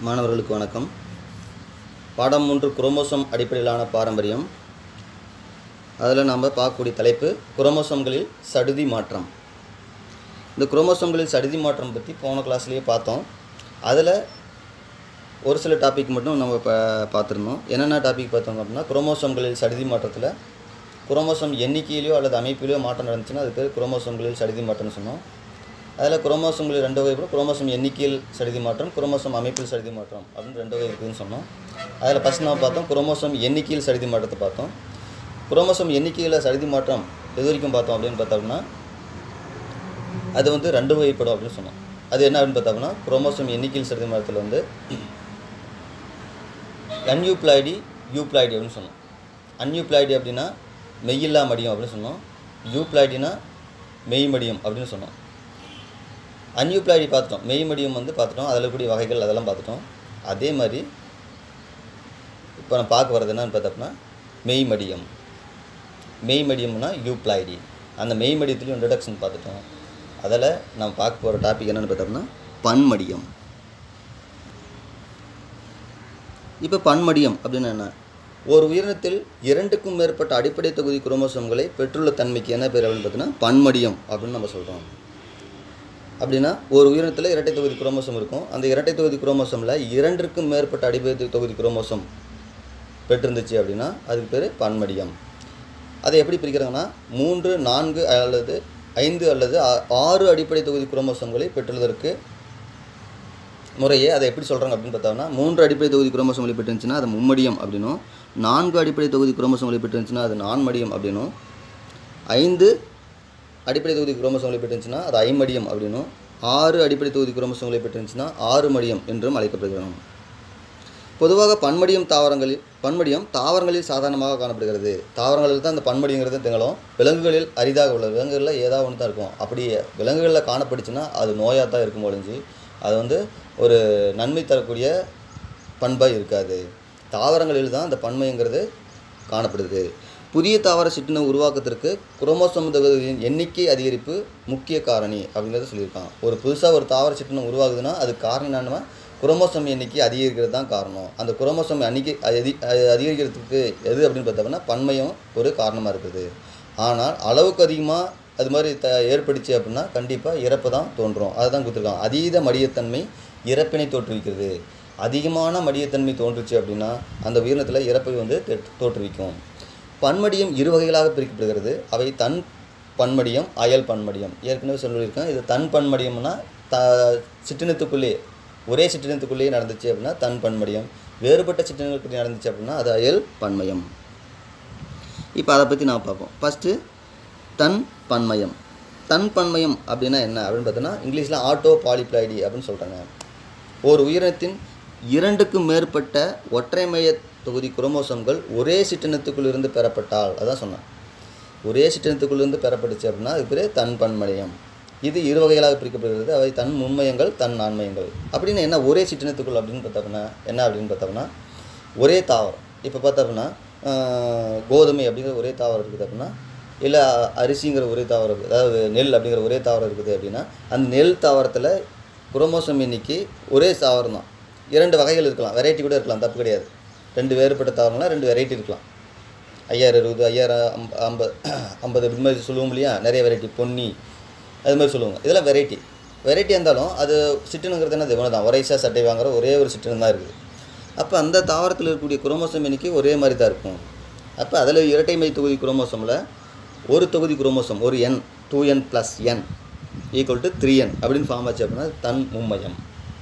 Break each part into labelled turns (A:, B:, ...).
A: மாணவர்களுக்கு வணக்கம் பாடம் மூன்று குரோமோசோம் அடிப்படையிலான பாரம்பரியம் அதில் நாம் பார்க்கக்கூடிய தலைப்பு குரோமோசோம்களில் சடுதி மாற்றம் இந்த குரோமோசோம்களில் சடுதி மாற்றம் பற்றி போன கிளாஸ்லேயே பார்த்தோம் அதில் ஒரு சில டாபிக் மட்டும் நம்ம இப்போ பார்த்துருந்தோம் என்னென்ன டாபிக் பார்த்தோம் அப்படின்னா குரோமோசோம்களில் சடுதி மாற்றத்தில் குரோமோசோம் எண்ணிக்கையிலையோ அல்லது அமைப்பிலையோ மாற்றம் நடந்துச்சுன்னா அது பேர் குரோமோசோம்களில் சடுதி மாற்றம்னு சொன்னோம் அதில் குரோமோசோம்களில் ரெண்டு வகை குரோமோசோம் எண்ணிக்கையில் சடுதி மாற்றம் குரோமோசோம் அமைப்பில் சடுதி மாற்றம் அப்படின்னு ரெண்டு வகை இருக்குதுன்னு சொன்னோம் அதில் ஃபஸ்ட் நம்ம பார்த்தோம் குரோமோசோம் எண்ணிக்கையில் சடுதி மாற்றத்தை பார்த்தோம் குரோமோசோம் எண்ணிக்கையில் சடுதி மாற்றம் எது வரைக்கும் பார்த்தோம் அப்படின்னு பார்த்தோம்னா அது வந்து ரெண்டு வகைப்படும் அப்படின்னு சொன்னோம் அது என்ன அப்படின்னு பார்த்தோம்னா குரோமோசோம் எண்ணிக்கையில் சடுதி மாற்றத்தில் வந்து அன்யூப்ளாய்டி யூப்ளாய்டி அப்படின்னு சொன்னோம் அன்யூப்ளாய்டி அப்படின்னா மெய்யில்லா மடியம் அப்படின்னு சொன்னோம் யூப்ளாய்டினா மெய் மடியம் அப்படின்னு சொன்னோம் அன்யூப்ளாய்டி பார்த்துட்டோம் மெய் மடியம் வந்து பார்த்துட்டோம் அதில் கூடிய வகைகள் அதெல்லாம் பார்த்துட்டோம் அதே மாதிரி இப்போ நான் பார்க்க வர்றது என்னன்னு பார்த்தோம்னா மெய் மடியம் மெய் மடியம்னா யூப்ளாய்டி அந்த மெய் மடியத்துலேயும் இன்ட்ரடக்ஷன் பார்த்துட்டோம் அதில் நம்ம பார்க்க போகிற டாபிக் என்னென்னு பார்த்தோம்னா பன்மடியம் இப்போ பன்மடியம் அப்படின்னு என்ன ஒரு உயிரினத்தில் இரண்டுக்கும் மேற்பட்ட அடிப்படை தொகுதி குரோமோசோம்களை பெற்றுள்ள தன்மைக்கு என்ன பேர் அப்படின்னு பார்த்தீங்கன்னா பன்மடியம் அப்படின்னு நம்ம சொல்கிறோம் அப்படின்னா ஒரு உயிரினத்தில் இரட்டை தொகுதி குரோமோசோம் இருக்கும் அந்த இரட்டை தொகுதி குரோமோசோமில் இரண்டிற்கும் மேற்பட்ட அடிப்படை தொகுதி குரோமோசோம் பெற்றிருந்துச்சு அப்படின்னா அதுக்கு பேர் பன்மடியம் அதை எப்படி பிரிக்கிறாங்கன்னா மூன்று நான்கு அல்லது ஐந்து அல்லது ஆ- ஆறு அடிப்படை தொகுதி குரோமோசோம்களை பெற்றுள்ளதற்கு முறையே அதை எப்படி சொல்கிறாங்க அப்படின்னு பார்த்தோம்னா மூன்று அடிப்படை தொகுதி குரோமோசோம்களை பெற்றுருந்துச்சுன்னா அது மும்மடியம் அப்படின்னும் நான்கு அடிப்படை தொகுதி குரோமோசோம்களை பெற்றுருந்துச்சுன்னா அது நான்மடியம் அப்படின்னும் ஐந்து அடிப்படை தொகுதி குரோமோசோம்களை பெற்றுருந்துச்சுன்னா அது ஐமடியம் அப்படின்னும் ஆறு அடிப்படை தொகுதி குரோமோசோம்களை பெற்றுருந்துச்சுன்னா ஆறு மடியம் என்றும் அழைக்கப்படுகிறோம் பொதுவாக பன்மடியம் தாவரங்களில் பன்மடியம் தாவரங்களில் சாதாரணமாக காணப்படுகிறது தாவரங்களில் தான் இந்த பன்மடிங்கிறது திகழும் விலங்குகளில் அரிதாக உள்ளது விலங்குகளில் ஏதாவது ஒன்று தான் இருக்கும் அப்படி விலங்குகளில் காணப்பட்டுச்சுன்னா அது நோயாக தான் இருக்கும் ஒழிஞ்சு அது வந்து ஒரு நன்மை தரக்கூடிய பண்பாக இருக்காது தாவரங்களில் தான் அந்த பன்மைங்கிறது காணப்படுது புதிய தாவர சிற்றின உருவாக்கத்திற்கு குரோமோசோம் தொகுதியின் எண்ணிக்கை அதிகரிப்பு முக்கிய காரணி அப்படிங்கிறத சொல்லியிருக்கான் ஒரு புதுசாக ஒரு தாவர சிற்றினம் உருவாகுதுன்னா அது காரணம் என்னன்னா குரோமோசோம் எண்ணிக்கை அதிகரிக்கிறது தான் காரணம் அந்த குரோமோசோம் எண்ணிக்கை அதி அ- அதிகரிக்கிறதுக்கு எது அப்படின்னு பார்த்தோம்னா பன்மையும் ஒரு காரணமாக இருக்குது ஆனால் அளவுக்கு அதிகமாக அது மாதிரி த ஏற்பட்டுச்சு அப்படின்னா கண்டிப்பாக இறப்பு தான் தோன்றும் அதுதான் கொடுத்துருக்காங்க அதீத மடியத்தன்மை இறப்பினை தோற்றுவிக்கிறது அதிகமான மடியத்தன்மை தோன்றுச்சு அப்படின்னா அந்த உயிரினத்தில் இறப்பை வந்து தெ- தோற்றுவிக்கும் பன்மடியம் இரு வகைகளாக பிரிக்கப்படுகிறது அவை தன் பன்மடியம் அயல் பன்மடியம் ஏற்கனவே சொல்லியிருக்கேன் இது தன் பன்மடியம்னா த சிற்றினத்துக்குள்ளே ஒரே சிற்றினத்துக்குள்ளேயே நடந்துச்சு அப்படின்னா தன் பன்மடியம் வேறுபட்ட சிற்றினத்துக்குள்ளே நடந்துச்சு அப்படின்னா அது அயல் பன்மயம் இப்போ அதை பற்றி நான் பார்ப்போம் ஃபஸ்ட்டு தன் பன்மயம் தன் பன்மயம் அப்படின்னா என்ன அப்படின்னு பார்த்தோன்னா இங்கிலீஷில் ஆட்டோ பாலிப்ளாய்டி அப்படின்னு சொல்கிறாங்க ஒரு உயிரினத்தின் இரண்டுக்கும் மேற்பட்ட ஒற்றைமைய தொகுதி குரோமோசோம்கள் ஒரே சிற்றினத்துக்குள் இருந்து பெறப்பட்டால் அதான் சொன்னேன் ஒரே சிற்றினத்துக்குள்ளிருந்து பெறப்பட்டுச்சு அப்படின்னா அது பேர் தன் பன்மயம் இது இரு வகைகளாக பிரிக்கப்படுகிறது அவை தன் முன்மயங்கள் தன் நான்மயங்கள் அப்படின்னு என்ன ஒரே சிற்றினத்துக்குள் அப்படின்னு பார்த்தோம்னா என்ன அப்படின்னு பார்த்தோம்னா ஒரே தாவரம் இப்போ பார்த்தோம்னா ஆஹ், கோதுமை அப்படிங்கிற ஒரே தாவரம் இருக்குது அப்படின்னா இல்லை அரிசிங்கிற ஒரே தாவரம் இருக்குது அதாவது நெல் அப்படிங்கிற ஒரே தாவரம் இருக்குது அப்படின்னா அந்த நெல் தாவரத்தில் குரோமோசோம் எண்ணிக்கை ஒரே தாவரம் தான் இரண்டு வகைகள் இருக்கலாம் வெரைட்டி கூட இருக்கலாம் தப்பு கிடையாது ரெண்டு வேறுபட்ட தாவரம்னா ரெண்டு வெரைட்டி இருக்கலாம் ஐயாயிரம் இருபது ஐயாயிரம் அம்ப ஐம்பது ஐம்பது இது மாதிரி சொல்லுவோம் இல்லையா நிறைய வெரைட்டி பொன்னி அது மாதிரி சொல்லுவாங்க இதெல்லாம் வெரைட்டி வெரைட்டி இருந்தாலும் அது சிற்றினங்கிறது என்ன ஒன்று தான் ஒரேசா சட்டை வாங்குற ஒரே ஒரு சிற்றினம் தான் இருக்குது அப்போ அந்த தாவரத்தில் இருக்கக்கூடிய குரோமோசோம் எண்ணிக்கை ஒரே மாதிரி தான் இருக்கும் அப்போ அதில் இரட்டை மை தொகுதி குரோமோசோமில் ஒரு தொகுதி குரோமோசோம் ஒரு n two n plus n equal to three n அப்படின்னு ஃபார்ம் ஆச்சு அப்படின்னா தன் மும்மயம்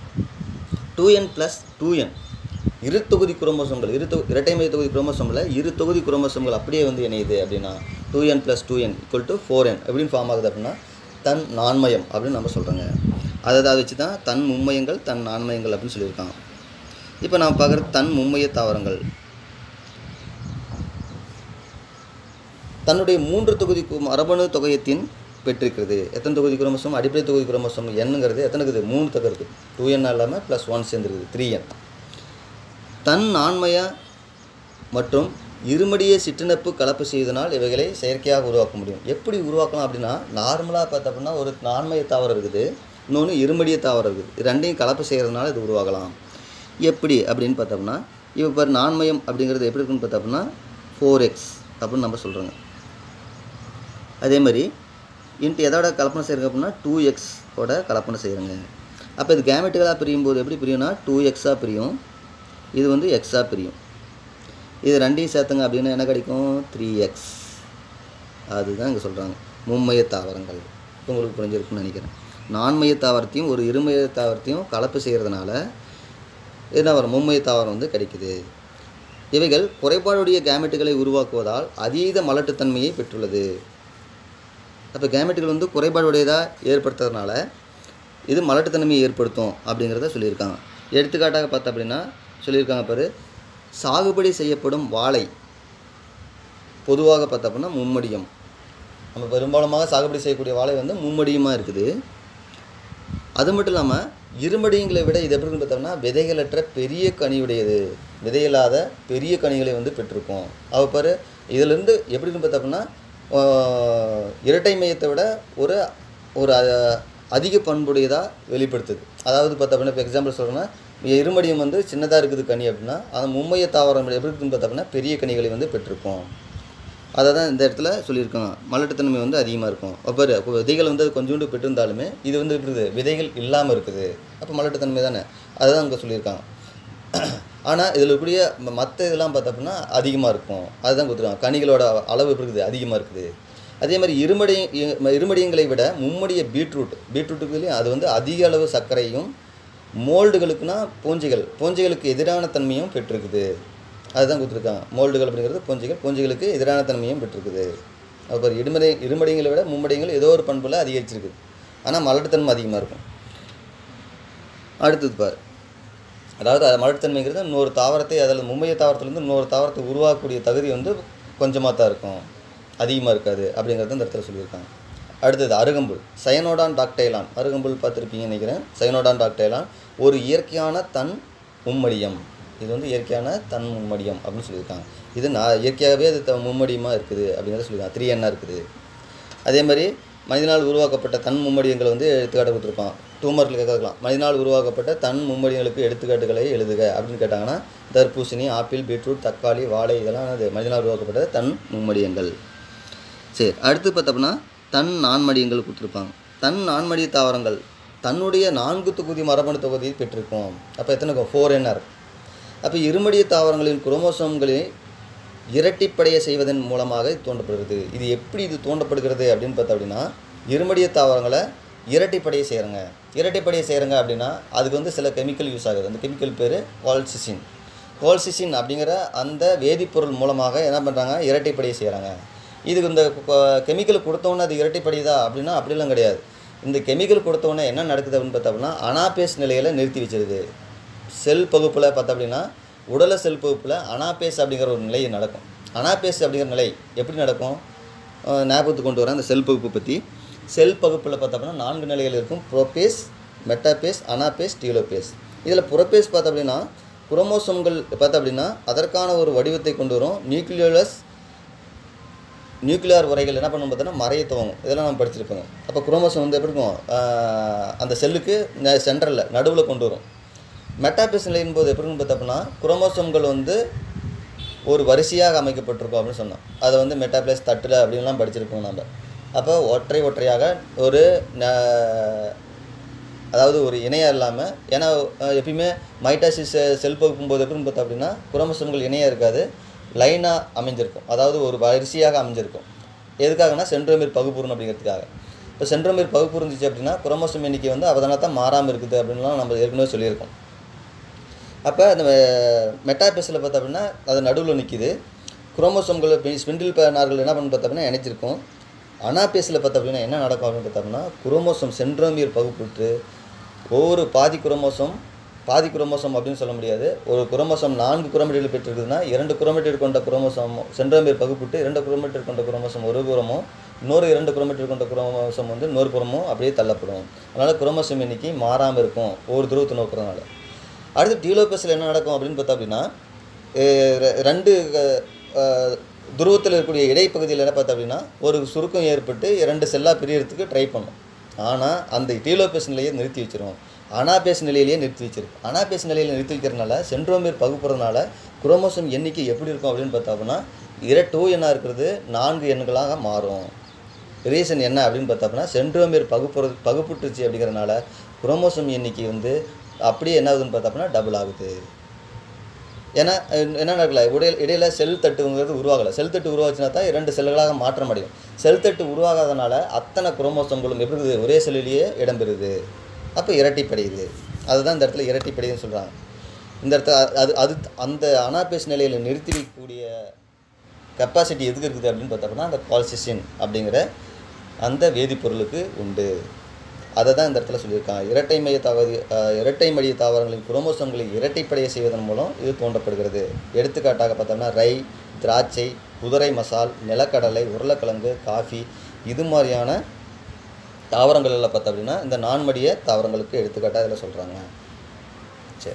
A: two n plus two n இரு தொகுதி குரோமோசோம்கள் இரு தொகு இரட்டை மைய தொகுதி குரோமோசோமில் இரு தொகுதி குரோமோசோம்கள் அப்படியே வந்து இணையுது அப்படின்னா two n plus two n equal to four n அப்படின்னு ஃபார்ம் ஆகுது அப்படின்னா தன் நான்மயம் அப்படின்னு நம்ம சொல்கிறோங்க அதை அதை வச்சு தான் தன் மும்மயங்கள் தன் நான்மயங்கள் அப்படின்னு சொல்லியிருக்காங்க இப்போ நான் பார்க்குறது தன் மும்மைய தாவரங்கள் தன்னுடைய மூன்று தொகுதி கு- மரபணு தொகையத்தின் பெற்றிருக்கிறது எத்தனை தொகுதி குரோமோசோம் அடிப்படை தொகுதி குரோமோசோம் என்னங்கிறது எத்தனை இருக்குது மூணு தொகை இருக்குது டூ என் இல்லாமல் ப்ளஸ் ஒன் சேர்ந்துருக்குது த்ரீ என் தன் ஆண்மைய மற்றும் இருமடிய சிற்றினப்பு கலப்பு செய்வதனால் இவைகளை செயற்கையாக உருவாக்க முடியும் எப்படி உருவாக்கலாம் அப்படின்னா நார்மலாக பார்த்தோம்னா ஒரு நான்மைய தாவரம் இருக்குது இன்னொன்று இருமடிய தாவரம் இருக்குது இது ரெண்டையும் கலப்பு செய்கிறதுனால இது உருவாகலாம் எப்படி அப்படின்னு பார்த்தோம்னா இப்போ பாரு நான்மயம் அப்படிங்கிறது எப்படி இருக்குன்னு பார்த்தோம்னா ஃபோர் எக்ஸ் அப்படின்னு நம்ம சொல்கிறோங்க அதே மாதிரி இன்ட்டு எதோட கலப்பனை செய்கிறங்க அப்படின்னா டூ எக்ஸோட கலப்பனை செய்கிறங்க அப்போ இது கேமெட்டுகளாக பிரியும் போது எப்படி பிரியும்னா டூ எக்ஸாக பிரியும் இது வந்து எக்ஸாக பிரியும் இது ரெண்டையும் சேர்த்துங்க அப்படின்னா என்ன கிடைக்கும் த்ரீ எக்ஸ் அதுதான் இங்கே சொல்கிறாங்க மும்மைய தாவரங்கள் இப்போ உங்களுக்கு புரிஞ்சிருக்குன்னு நினைக்கிறேன் நான்மைய தாவரத்தையும் ஒரு இருமைய தாவரத்தையும் கலப்பு செய்கிறதுனால என்ன வரும் மும்மைய தாவரம் வந்து கிடைக்குது இவைகள் குறைபாடுடைய கேமெட்டுகளை உருவாக்குவதால் அதீத மலட்டுத்தன்மையை பெற்றுள்ளது அப்போ கேமெட்டுகள் வந்து குறைபாடுடையதாக ஏற்படுத்துறதுனால இது மலட்டுத்தன்மையை ஏற்படுத்தும் அப்படிங்கிறத சொல்லியிருக்காங்க எடுத்துக்காட்டாக பார்த்தா அப்படின்னா சொல்லியிருக்காங்க பாரு சாகுபடி செய்யப்படும் வாழை பொதுவாக பார்த்தா அப்படின்னா மும்மடியம் நம்ம பெரும்பாலுமாக சாகுபடி செய்யக்கூடிய வாழை வந்து மும்மடியமாக இருக்குது அது மட்டும் இல்லாமல் இருமடியங்களை விட இது எப்படி இருக்குன்னு பார்த்தோம்னா விதைகளற்ற பெரிய கனியுடையது விதையில்லாத பெரிய கனிகளை வந்து பெற்றிருக்கும் அவ பாரு இதிலேருந்து எப்படி இருக்குன்னு பார்த்தோம்னா ஆஹ், இரட்டை மையத்தை விட ஒரு ஒரு அஹ், அதிக பண்புடையதாக வெளிப்படுத்துது அதாவது பார்த்தா அப்படின்னா இப்போ எக்ஸாம்பிள் சொல்கிறேன்னா இருமடியம் வந்து சின்னதாக இருக்குது கனி அப்படின்னா அந்த மும்மைய தாவரம் எப்படி இருக்குன்னு பார்த்தா அப்படின்னா பெரிய கனிகளை வந்து பெற்றிருக்கும் அதை தான் இந்த இடத்துல சொல்லியிருக்காங்க மலட்டுத்தன்மை வந்து அதிகமாக இருக்கும் அப்போ அப்போ விதைகள் வந்து அது கொஞ்சோண்டு பெற்றிருந்தாலுமே இது வந்து எப்படி இருக்குது விதைகள் இல்லாமல் இருக்குது அப்போ மலட்டுத்தன்மை தானே அதை தான் அங்கே சொல்லியிருக்காங்க ஆனால் இதில் இருக்கக்கூடிய மற்ற இதெல்லாம் பார்த்தா அப்படின்னா அதிகமாக இருக்கும் அதுதான் கொடுத்துருக்காங்க கனிகளோட அளவு எப்படி இருக்குது அதிகமாக இருக்குது அதே மாதிரி இருமடி இருமடியங்களை விட மும்மடிய பீட்ரூட் பீட்ரூட்டுக்குள்ளேயும் அது வந்து அதிக அளவு சர்க்கரையும் மோல்டுகளுக்குனா பூஞ்சைகள் பூஞ்சைகளுக்கு எதிரான தன்மையும் பெற்றிருக்குது அதுதான் கொடுத்துருக்காங்க மோல்டுகள் அப்படிங்கிறது பூஞ்சைகள் பூஞ்சைகளுக்கு எதிரான தன்மையும் பெற்றிருக்குது அப்புறம் இருமடை இருமடியங்களை விட மும்மடியங்கள் ஏதோ ஒரு பண்பில் அதிகரிச்சிருக்குது ஆனால் மலட்டுத்தன்மை அதிகமாக இருக்கும் அடுத்தது பாரு அதாவது அது மலட்டுத்தன்மைங்கிறது இன்னொரு தாவரத்தை அதில் மும்மைய தாவரத்துலேருந்து இன்னொரு தாவரத்தை உருவாக்கக்கூடிய தகுதி வந்து கொஞ்சமாக தான் இருக்கும் அதிகமாக இருக்காது அப்படிங்கிறத இந்த இடத்துல சொல்லியிருக்காங்க அடுத்தது அருகம்புல் சயனோடான் டாக்டைலான் அருகம்புல் பார்த்துருப்பீங்கன்னு நினைக்கிறேன் சயனோடான் டாக்டைலான் ஒரு இயற்கையான தன் மும்மடியம் இது வந்து இயற்கையான தன் மும்மடியம் அப்படின்னு சொல்லியிருக்காங்க இது நான் இயற்கையாகவே அது த மும்மடியமாக இருக்குது அப்படிங்கிறத சொல்லியிருக்காங்க த்ரீ எண்ணா இருக்குது அதே மாதிரி மனிதனால் உருவாக்கப்பட்ட தன் மும்மடியங்களை வந்து எடுத்துக்காட்டு கொடுத்துருப்பான் டூமர்ல கேட்கலாம் மனிதனால் உருவாக்கப்பட்ட தன் மும்மடியங்களுக்கு எடுத்துக்காட்டுகளை எழுதுக அப்படின்னு கேட்டாங்கன்னா தர்பூசணி ஆப்பிள் பீட்ரூட் தக்காளி வாழை இதெல்லாம் அது மனிதனால் உருவாக்கப்பட்ட தன் மும்மடியங்கள் சரி அடுத்து பார்த்தோம்னா தன் நான்மடியங்கள் கொடுத்துருப்பாங்க தன் நான்மடிய தாவரங்கள் தன்னுடைய நான்கு தொகுதி மரபணு தொகுதியை பெற்றிருக்கும் அப்போ எத்தனை ஃபோர் என்ஆர் அப்போ இருமடிய தாவரங்களின் குரோமோசோம்களை இரட்டிப்படைய செய்வதன் மூலமாக இது தூண்டப்படுகிறது இது எப்படி இது தூண்டப்படுகிறது அப்படின்னு பார்த்தா அப்படின்னா இருமடிய தாவரங்களை இரட்டிப்படைய செய்கிறாங்க இரட்டிப்படைய செய்கிறாங்க அப்படின்னா அதுக்கு வந்து சில கெமிக்கல் யூஸ் ஆகுது அந்த கெமிக்கல் பேர் கோல்சிசின் கோல்சிசின் அப்படிங்கிற அந்த வேதிப்பொருள் மூலமாக என்ன பண்ணுறாங்க இரட்டைப்படைய செய்கிறாங்க இதுக்கு இந்த கெமிக்கல் கொடுத்தோன்னே அது இரட்டைப்படையுதா அப்படின்னா அப்படிலாம் கிடையாது இந்த கெமிக்கல் கொடுத்தோன்னே என்ன நடக்குது அப்படின்னு பார்த்தா அப்படின்னா அனாபேஸ் நிலையில் நிறுத்தி வச்சிருது செல் பகுப்பில் பார்த்தா அப்படின்னா உடல செல் பகுப்பில் அனாபேஸ் அப்படிங்கிற ஒரு நிலை நடக்கும் அனாபேஸ் அப்படிங்கிற நிலை எப்படி நடக்கும் அஹ் ஞாபகத்துக்கு கொண்டு வரேன் அந்த செல் பகுப்பு பற்றி செல் பகுப்பில் பார்த்தா அப்படின்னா நான்கு நிலைகள் இருக்கும் ப்ரோபேஸ் மெட்டாபேஸ் அனாபேஸ் டீலோபேஸ் இதில் புரோபேஸ் பார்த்தா அப்படின்னா குரோமோசோம்கள் பார்த்தா அப்படின்னா அதற்கான ஒரு வடிவத்தை கொண்டு வரும் நியூக்ளியோலஸ் நியூக்ளியார் உரைகள் என்ன பண்ணும் பார்த்தோன்னா மறைய துவங்கும் இதெல்லாம் நம்ம படிச்சிருப்போங்க அப்போ குரோமோசோம் வந்து எப்படி இருக்கும் ஆஹ் அந்த செல்லுக்கு சென்டரில் நடுவில் கொண்டு வரும் மெட்டாபேஸ் நிலையின் போது எப்படி இருக்கும் பார்த்தோம்னா குரோமோசோம்கள் வந்து ஒரு வரிசையாக அமைக்கப்பட்டிருக்கும் அப்படின்னு சொன்னோம் அதை வந்து மெட்டாபிளஸ் தட்டில் அப்படின்லாம் படிச்சிருப்போம் நம்ம அப்போ ஒற்றை ஒற்றையாக ஒரு ந- அதாவது ஒரு இணையாக இல்லாமல் ஏன்னா அஹ், எப்பயுமே மைட்டாசிஸ் செல் பகுக்கும்போது எப்படின்னு பார்த்தா அப்படின்னா குரோமோசோம்கள் இணையாக இருக்காது லைனாக அமைஞ்சிருக்கும் அதாவது ஒரு வரிசையாக அமைஞ்சிருக்கும் எதுக்காகனா சென்ட்ரோமீர் பகுப்புறணும் அப்படிங்கிறதுக்காக இப்போ சென்ட்ரோமீர் பகுப்பு இருந்துச்சு அப்படின்னா குரோமோசோம் எண்ணிக்கை வந்து அவதான தான் மாறாமல் இருக்குது அப்படின்லாம் நம்ம ஏற்கனவே சொல்லியிருக்கோம் அப்போ அந்த மெட்டாபேஸில் பார்த்தா அப்படின்னா அது நடுவில் நிற்கிது குரோமோசோம்கள் ஸ்பிண்டில் நார்கள் என்ன பண்ணு பார்த்தா அப்படின்னா இணைச்சிருக்கும் அனாபேஸில் பார்த்தா அப்படின்னா என்ன நடக்கும் அப்படின்னு பார்த்தா அப்படின்னா குரோமோசோம் சென்ட்ரோமியர் பகுப்புற்று ஒவ்வொரு பாதி குரோமோசோம் பாதி குரோமோசோம் அப்படின்னு சொல்ல முடியாது ஒரு குரோமோசோம் நான்கு குரோமேட்டர்கள் பெற்றிருக்குதுன்னா இரண்டு குரோமேட்டர் கொண்ட குரோமோசோம் சென்ட்ரோமியர் பகுப்புட்டு இரண்டு குரோமேட்டர் கொண்ட குரோமோசோம் ஒரு புறமும் இன்னொரு இரண்டு குரோமேட்டர் கொண்ட குரோமோசோம் வந்து இன்னொரு புறமும் அப்படியே தள்ளப்படும் அதனால் குரோமோசோம் எண்ணிக்கை மாறாமல் இருக்கும் ஒரு துருவத்தை நோக்கிறதுனால அடுத்து டியூலோபஸில் என்ன நடக்கும் அப்படின்னு பார்த்தா அப்படின்னா அஹ் ரெ- ரெண்டு அஹ், துருவத்தில் இருக்கக்கூடிய இடைப்பகுதியில் என்ன பார்த்தா அப்படின்னா ஒரு சுருக்கம் ஏற்பட்டு இரண்டு செல்லாக பிரியறதுக்கு ட்ரை பண்ணும் ஆனால் அந்த டியூலோபஸ் நிலையை நிறுத்தி வச்சிரும் அனாபேஸ் நிலையிலேயே நிறுத்தி வச்சிருக்கு அனாபேஸ் நிலையில் நிறுத்தி வைக்கிறதுனால சென்ட்ரோமீர் பகுப்புறதுனால குரோமோசோம் எண்ணிக்கை எப்படி இருக்கும் அப்படின்னு பார்த்தோம்னா இர டூ எண்ணாக இருக்கிறது நான்கு எண்களாக மாறும் ரீசன் என்ன அப்படின்னு பார்த்தோம்னா சென்ட்ரோமீர் பகுப்புற பகுப்புட்டுருச்சு அப்படிங்கிறதுனால குரோமோசோம் எண்ணிக்கை வந்து அப்படியே என்ன ஆகுதுன்னு பார்த்தோம்னா டபுள் ஆகுது ஏன்னா அஹ், என்ன நடக்கல இடையில இடையில செல் தட்டுங்கிறது உருவாகலை செல் தட்டு உருவாச்சுனா தான் இரண்டு செல்களாக மாற்றம் அடையும் செல் தட்டு உருவாகாதனால அத்தனை குரோமோசோம்களும் எப்படி இருக்குது ஒரே செல்லிலேயே இடம்பெறுது அப்போ இரட்டிப்படையுது அதுதான் இந்த இடத்துல இரட்டிப்படையுதுன்னு சொல்கிறாங்க இந்த இடத்துல அ- அது அது அந்த அனாபேஸ் நிலையில் நிறுத்தி வைக்கக்கூடிய கெப்பாசிட்டி எதுக்கு இருக்குது அப்படின்னு பார்த்தோம்னா அந்த கால்சிசின் அப்படிங்கிற அந்த வேதிப்பொருளுக்கு உண்டு அதை தான் இந்த இடத்துல சொல்லியிருக்காங்க இரட்டை மைய தாவதி அஹ், இரட்டை மைய தாவரங்களின் குரோமோசோம்களை இரட்டைப்படைய செய்வதன் மூலம் இது தோன்றப்படுகிறது எடுத்துக்காட்டாக பார்த்தோம்னா ரை திராட்சை குதிரை மசால் நிலக்கடலை உருளைக்கிழங்கு காஃபி இது மாதிரியான தாவரங்களில் பார்த்தோம் அப்படின்னா இந்த நான்மடிய தாவரங்களுக்கு எடுத்துக்காட்டாக இதில் சொல்கிறாங்க சரி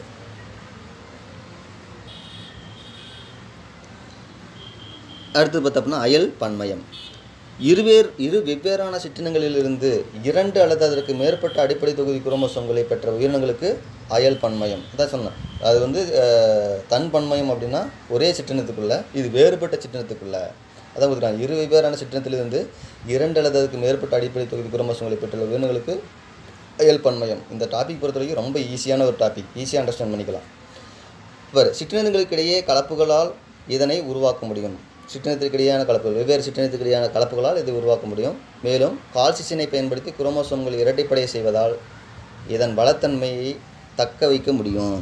A: அடுத்து பார்த்தோம்னா அயல் பன்மயம் இருவேர் இரு வெவ்வேறான சிற்றினங்களிலிருந்து இரண்டு அல்லது அதற்கு மேற்பட்ட அடிப்படை தொகுதி குரோமோசோம்களை பெற்ற உயிரினங்களுக்கு அயல் பன்மயம் அதான் சொன்னேன் அது வந்து அஹ், தன் பன்மயம் அப்படின்னா ஒரே சிற்றினத்துக்குள்ள இது வேறுபட்ட சிற்றினத்துக்குள்ள அதான் கொடுக்குறாங்க இரு வெவ்வேறான சிற்றினத்திலிருந்து இரண்டு அல்லது அதுக்கு மேற்பட்ட அடிப்படை தொகுதி குரோமோசோம்களை பெற்றுள்ள உயிரினங்களுக்கு அயல் பன்மயம் இந்த டாபிக் பொறுத்த வரைக்கும் ரொம்ப ஈஸியான ஒரு டாபிக் ஈஸியாக அண்டர்ஸ்டாண்ட் பண்ணிக்கலாம் பாரு சிற்றினங்களுக்கிடையே கலப்புகளால் இதனை உருவாக்க முடியும் சிற்றினத்திற்கிடையான கலப்புகள் வெவ்வேறு சிற்றினத்துக்கிடையான கலப்புகளால் இதை உருவாக்க முடியும் மேலும் கால்சிசினை பயன்படுத்தி குரோமோசோம்கள் இரட்டைப்படைய செய்வதால் இதன் வளத்தன்மையை தக்க வைக்க முடியும்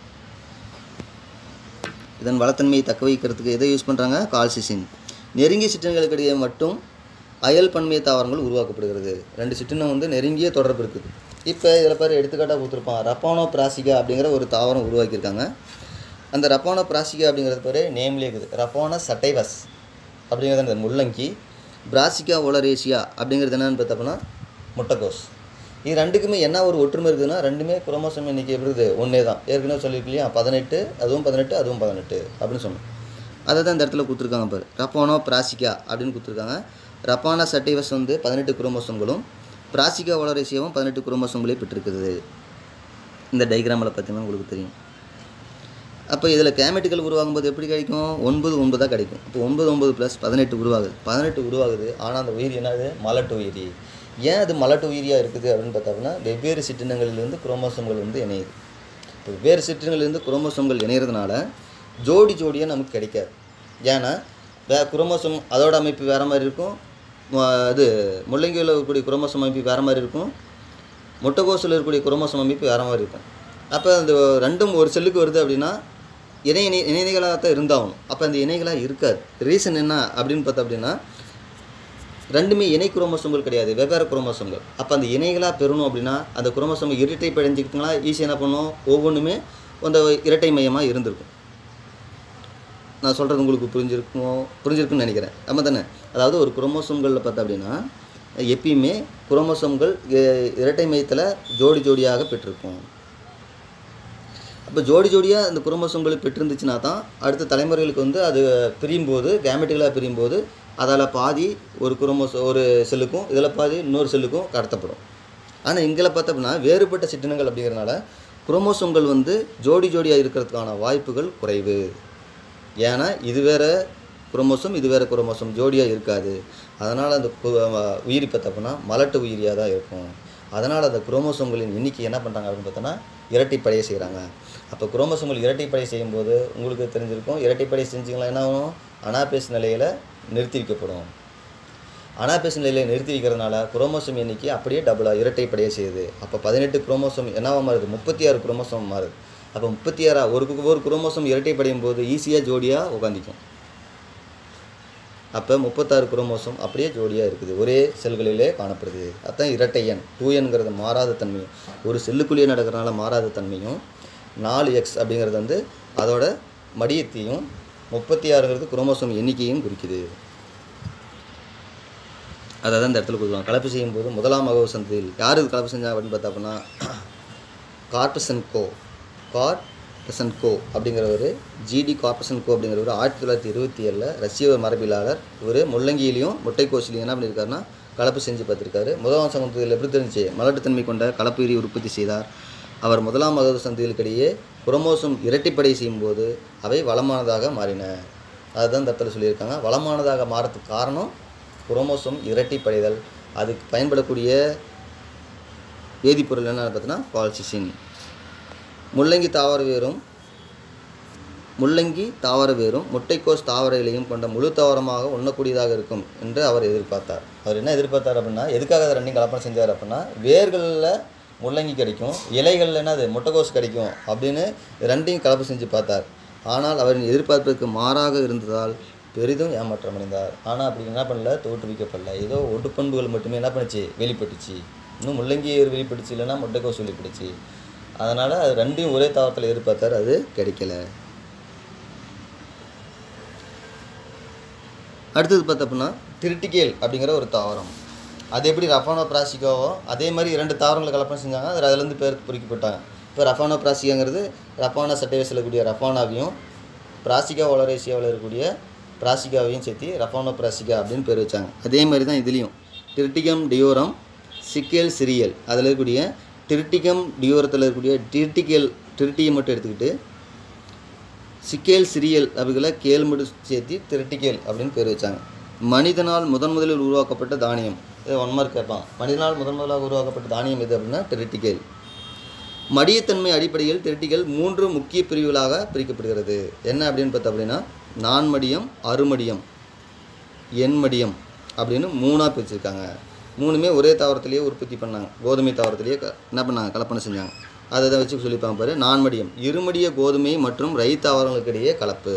A: இதன் வளத்தன்மையை தக்க வைக்கிறதுக்கு எதை யூஸ் பண்ணுறாங்க கால்சிசின் நெருங்கிய சிற்றினங்களுக்கிடையே மட்டும் அயல் பன்மைய தாவரங்கள் உருவாக்கப்படுகிறது ரெண்டு சிற்றினம் வந்து நெருங்கிய தொடர்பு இருக்குது இப்போ இதில் பேர் எடுத்துக்காட்டாக கொடுத்துருப்பான் ரப்பானோ பிராசிகா அப்படிங்கிற ஒரு தாவரம் உருவாக்கியிருக்காங்க அந்த ரப்பானோ பிராசிகா அப்படிங்கிறது பேர் நேம்லேயே இருக்குது ரப்பானோ சட்டைவஸ் அப்படிங்கிறது அந்த முள்ளங்கி பிராசிகா ஒலரேசியா அப்படிங்கிறது என்னன்னு பார்த்தோம்னா முட்டைக்கோஸ் இது ரெண்டுக்குமே என்ன ஒரு ஒற்றுமை இருக்குதுன்னா ரெண்டுமே குரோமோசோம் எண்ணிக்கை எப்படி இருக்குது ஒன்றே தான் ஏற்கனவே சொல்லியிருக்கு இல்லையா பதினெட்டு அதுவும் பதினெட்டு அதுவும் பதினெட்டு அப்படின்னு சொன்னோம் அதை தான் இந்த இடத்துல கொடுத்துருக்காங்க பாரு ரப்பானோ பிராசிகா அப்படின்னு கொடுத்துருக்காங்க ரப்பானா சட்டைவஸ் வந்து பதினெட்டு குரோமோசோம்களும் பிராசிகா ஒலரேசியாவும் பதினெட்டு குரோமோசோம்களே பெற்றிருக்குது இந்த டைக்ராமில் பார்த்தீங்கன்னா உங்களுக்கு தெரியும் அப்போ இதில் கேமெட்டுகள் உருவாகும் போது எப்படி கிடைக்கும் ஒன்பது ஒன்பதாக கிடைக்கும் இப்போ ஒன்பது ஒன்பது ப்ளஸ் பதினெட்டு உருவாகுது பதினெட்டு உருவாகுது ஆனால் அந்த உயிரி என்னது மலட்டு உயிரி ஏன் அது மலட்டு உயிரியாக இருக்குது அப்படின்னு பார்த்தோம்னா வெவ்வேறு சிற்றினங்களிலிருந்து குரோமோசோம்கள் வந்து இணையுது இப்போ வெவ்வேறு சிற்றினங்களிலிருந்து குரோமோசோம்கள் இணையறதுனால ஜோடி ஜோடியாக நமக்கு கிடைக்காது ஏன்னா வே குரோமோசோம் அதோட அமைப்பு வேறு மாதிரி இருக்கும் ம- இது முள்ளங்கியில் இருக்கக்கூடிய குரோமோசோம் அமைப்பு வேறு மாதிரி இருக்கும் முட்டைக்கோசில் இருக்கக்கூடிய குரோமோசோம் அமைப்பு வேறு மாதிரி இருக்கும் அப்போ அந்த ரெண்டும் ஒரு செல்லுக்கு வருது அப்படின்னா இணை இணை இணைகளாக தான் இருந்தாகணும் அப்போ அந்த இணைகளாக இருக்காது ரீசன் என்ன அப்படின்னு பார்த்தா அப்படின்னா ரெண்டுமே இணை குரோமோசோம்கள் கிடையாது வெவ்வேறு குரோமோசோம்கள் அப்போ அந்த இணைகளாக பெறணும் அப்படின்னா அந்த குரோமோசோம் இரட்டை படைஞ்சிக்கிட்டுங்களா ஈஸியாக என்ன பண்ணும் ஒவ்வொன்றுமே அந்த இரட்டை மையமாக இருந்திருக்கும் நான் சொல்கிறது உங்களுக்கு புரிஞ்சிருக்குமோ புரிஞ்சிருக்குன்னு நினைக்கிறேன் ஆமாம் தானே அதாவது ஒரு குரோமோசோம்களில் பார்த்தா அப்படின்னா எப்பயுமே குரோமோசோம்கள் இ- இரட்டை மையத்தில் ஜோடி ஜோடியாக பெற்றிருக்கும் அப்போ ஜோடி ஜோடியாக அந்த குரோமோசோம்கள் பெற்றிருந்துச்சுன்னா தான் அடுத்த தலைமுறைகளுக்கு வந்து அது பிரியும் போது கேமெட்டுகளாக பிரியும் போது அதால் பாதி ஒரு குரோமோசோ ஒரு செல்லுக்கும் இதில் பாதி இன்னொரு செல்லுக்கும் கடத்தப்படும் ஆனால் இங்கே பார்த்தோம்னா வேறுபட்ட சிற்றினங்கள் அப்படிங்கிறனால குரோமோசோம்கள் வந்து ஜோடி ஜோடியாக இருக்கிறதுக்கான வாய்ப்புகள் குறைவு ஏன்னா இது வேற குரோமோசோம் இது வேற குரோமோசோம் ஜோடியாக இருக்காது அதனால் அந்த கு- அஹ் உயிரி பார்த்தோம்னா மலட்டு உயிரியாக தான் இருக்கும் அதனால் அந்த குரோமோசோம்களின் எண்ணிக்கை என்ன பண்ணுறாங்க அப்படின்னு பார்த்தோன்னா இரட்டைப்படைய செய்கிறாங்க அப்போ குரோமோசோம்கள் இரட்டைப்படை செய்யும்போது உங்களுக்கு தெரிஞ்சிருக்கும் இரட்டைப்படை செஞ்சீங்களா என்ன ஆகும் அனாபேஸ் நிலையில் நிறுத்தி வைக்கப்படும் அனாபேஸ் நிலையில் நிறுத்தி வைக்கிறதுனால குரோமோசோம் எண்ணிக்கை அப்படியே டபுளாக இரட்டைப்படைய செய்யுது அப்போ பதினெட்டு குரோமோசோம் என்னவா மாறுது முப்பத்தி ஆறு குரோமோசோம் மாறுது அப்போ முப்பத்தி ஆறா ஒரு கு- ஒரு குரோமோசோம் இரட்டைப்படையும் போது ஈஸியாக ஜோடியாக உட்காந்திக்கும் அப்போ முப்பத்தாறு குரோமோசோம் அப்படியே ஜோடியாக இருக்குது ஒரே செல்களிலே காணப்படுது அதான் இரட்டை எண் டூ என்கிறது மாறாத தன்மையும் ஒரு செல்லுக்குள்ளேயே நடக்கிறனால மாறாத தன்மையும் நாலு எக்ஸ் அப்படிங்கிறது வந்து அதோட மடியத்தையும் முப்பத்தி ஆறுங்கிறது குரோமோசோம் எண்ணிக்கையும் குறிக்குது அதை தான் இந்த இடத்துல கொடுக்குறாங்க கலப்பு செய்யும்போது முதலாம் மகவு சந்ததியில் யார் இது கலப்பு செஞ்சா அப்படின்னு பார்த்தா அப்படின்னா கார்பசன் கோ கார்பசன் கோ அப்படிங்கிறவர் ஜிடி கார்பசன் கோ அப்படிங்கிறவர் ஆயிரத்தி தொள்ளாயிரத்தி இருபத்தி ஏழில் ரஷ்ய ஒரு மரபியலாளர் இவர் முள்ளங்கியிலையும் முட்டைக்கோசிலையும் என்ன பண்ணியிருக்காருன்னா கலப்பு செஞ்சு பார்த்துருக்காரு முதலாம் சமூகத்தில் எப்படி தெரிஞ்சுச்சு மலட்டுத்தன்மை கொண்ட கலப்பு உயிரி உற்பத்தி செய்தார் அவர் முதலாம் மகர சந்திகளுக்கிடையே குரோமோசோம் இரட்டிப்படை செய்யும்போது அவை வளமானதாக மாறின அதுதான் இந்த இடத்துல சொல்லியிருக்காங்க வளமானதாக மாறதுக்கு காரணம் குரோமோசோம் இரட்டிப்படைதல் அதுக்கு பயன்படக்கூடிய வேதிப்பொருள் என்னன்னு பார்த்தீங்கன்னா பால்சிசின் முள்ளங்கி தாவர வேரும் முள்ளங்கி தாவர வேரும் முட்டைக்கோஸ் தாவர இலையும் கொண்ட முழு தாவரமாக உண்ணக்கூடியதாக இருக்கும் என்று அவர் எதிர்பார்த்தார் அவர் என்ன எதிர்பார்த்தார் அப்படின்னா எதுக்காக அதை ரெண்டையும் கலப்படம் செஞ்சார் அப்படின்னா வேர்களில் முள்ளங்கி கிடைக்கும் இலைகளில் என்ன அது முட்டைக்கோஸ் கிடைக்கும் அப்படின்னு ரெண்டையும் கலப்பு செஞ்சு பார்த்தார் ஆனால் அவரின் எதிர்பார்ப்புக்கு மாறாக இருந்ததால் பெரிதும் ஏமாற்றம் அடைந்தார் ஆனால் அப்படி என்ன பண்ணல தோற்றுவிக்கப்படல ஏதோ ஒட்டுப்பண்புகள் மட்டுமே என்ன பண்ணுச்சு வெளிப்பட்டுச்சு இன்னும் முள்ளங்கி வெளிப்பட்டுச்சு இல்லைன்னா முட்டைக்கோஸ் வெளிப்பட்டுச்சு அதனால் அது ரெண்டையும் ஒரே தாவரத்தில் எதிர்பார்த்தார் அது கிடைக்கல அடுத்தது பார்த்தோம்னா திருட்டிகேல் அப்படிங்கிற ஒரு தாவரம் அது எப்படி ரஃபானோ பிராசிகாவோ அதே மாதிரி இரண்டு தாவரங்களை கலப்படம் செஞ்சாங்க அது அதுலேருந்து பேர் பொறிக்கப்பட்டாங்க இப்போ ரஃபானோ பிராசிகாங்கிறது ரஃபானா சட்டையை செல்லக்கூடிய ரஃபானாவையும் பிராசிகா ஒலரேசியாவில் இருக்கக்கூடிய பிராசிகாவையும் சேர்த்து ரஃபானோ பிராசிகா அப்படின்னு பேர் வச்சாங்க அதே மாதிரி தான் இதுலேயும் டிர்டிகம் டியோரம் சிக்கேல் சிரியல் அதில் இருக்கக்கூடிய டிர்டிகம் டியோரத்தில் இருக்கக்கூடிய டிர்டிகேல் டிர்டியை மட்டும் எடுத்துக்கிட்டு சிக்கேல் சிரியல் அப்படிங்கிற கேழ்மடு சேர்த்து திரட்டிக்கேல் அப்படின்னு பேர் வச்சாங்க மனிதனால் முதன் முதலில் உருவாக்கப்பட்ட தானியம் இது ஒன் மார்க் கேட்பான் மனிதனால் முதன் முதலாக உருவாக்கப்பட்ட தானியம் எது அப்படின்னா திரட்டிக்கேல் மடியத்தன்மை அடிப்படையில் திரட்டிகள் மூன்று முக்கிய பிரிவுகளாக பிரிக்கப்படுகிறது என்ன அப்படின்னு பார்த்தா அப்படின்னா நான்மடியம் அருமடியம் எண்மடியம் அப்படின்னு மூணாக பிரிச்சிருக்காங்க மூணுமே ஒரே தாவரத்திலேயே உற்பத்தி பண்ணாங்க கோதுமை தாவரத்திலேயே க- என்ன பண்ணாங்க கலப்பணம் செஞ்சாங்க அதை தான் வச்சு சொல்லிப்பாங்க பாரு நான்மடியம் இருமடிய கோதுமை மற்றும் ரை தாவரங்களுக்கு இடையே கலப்பு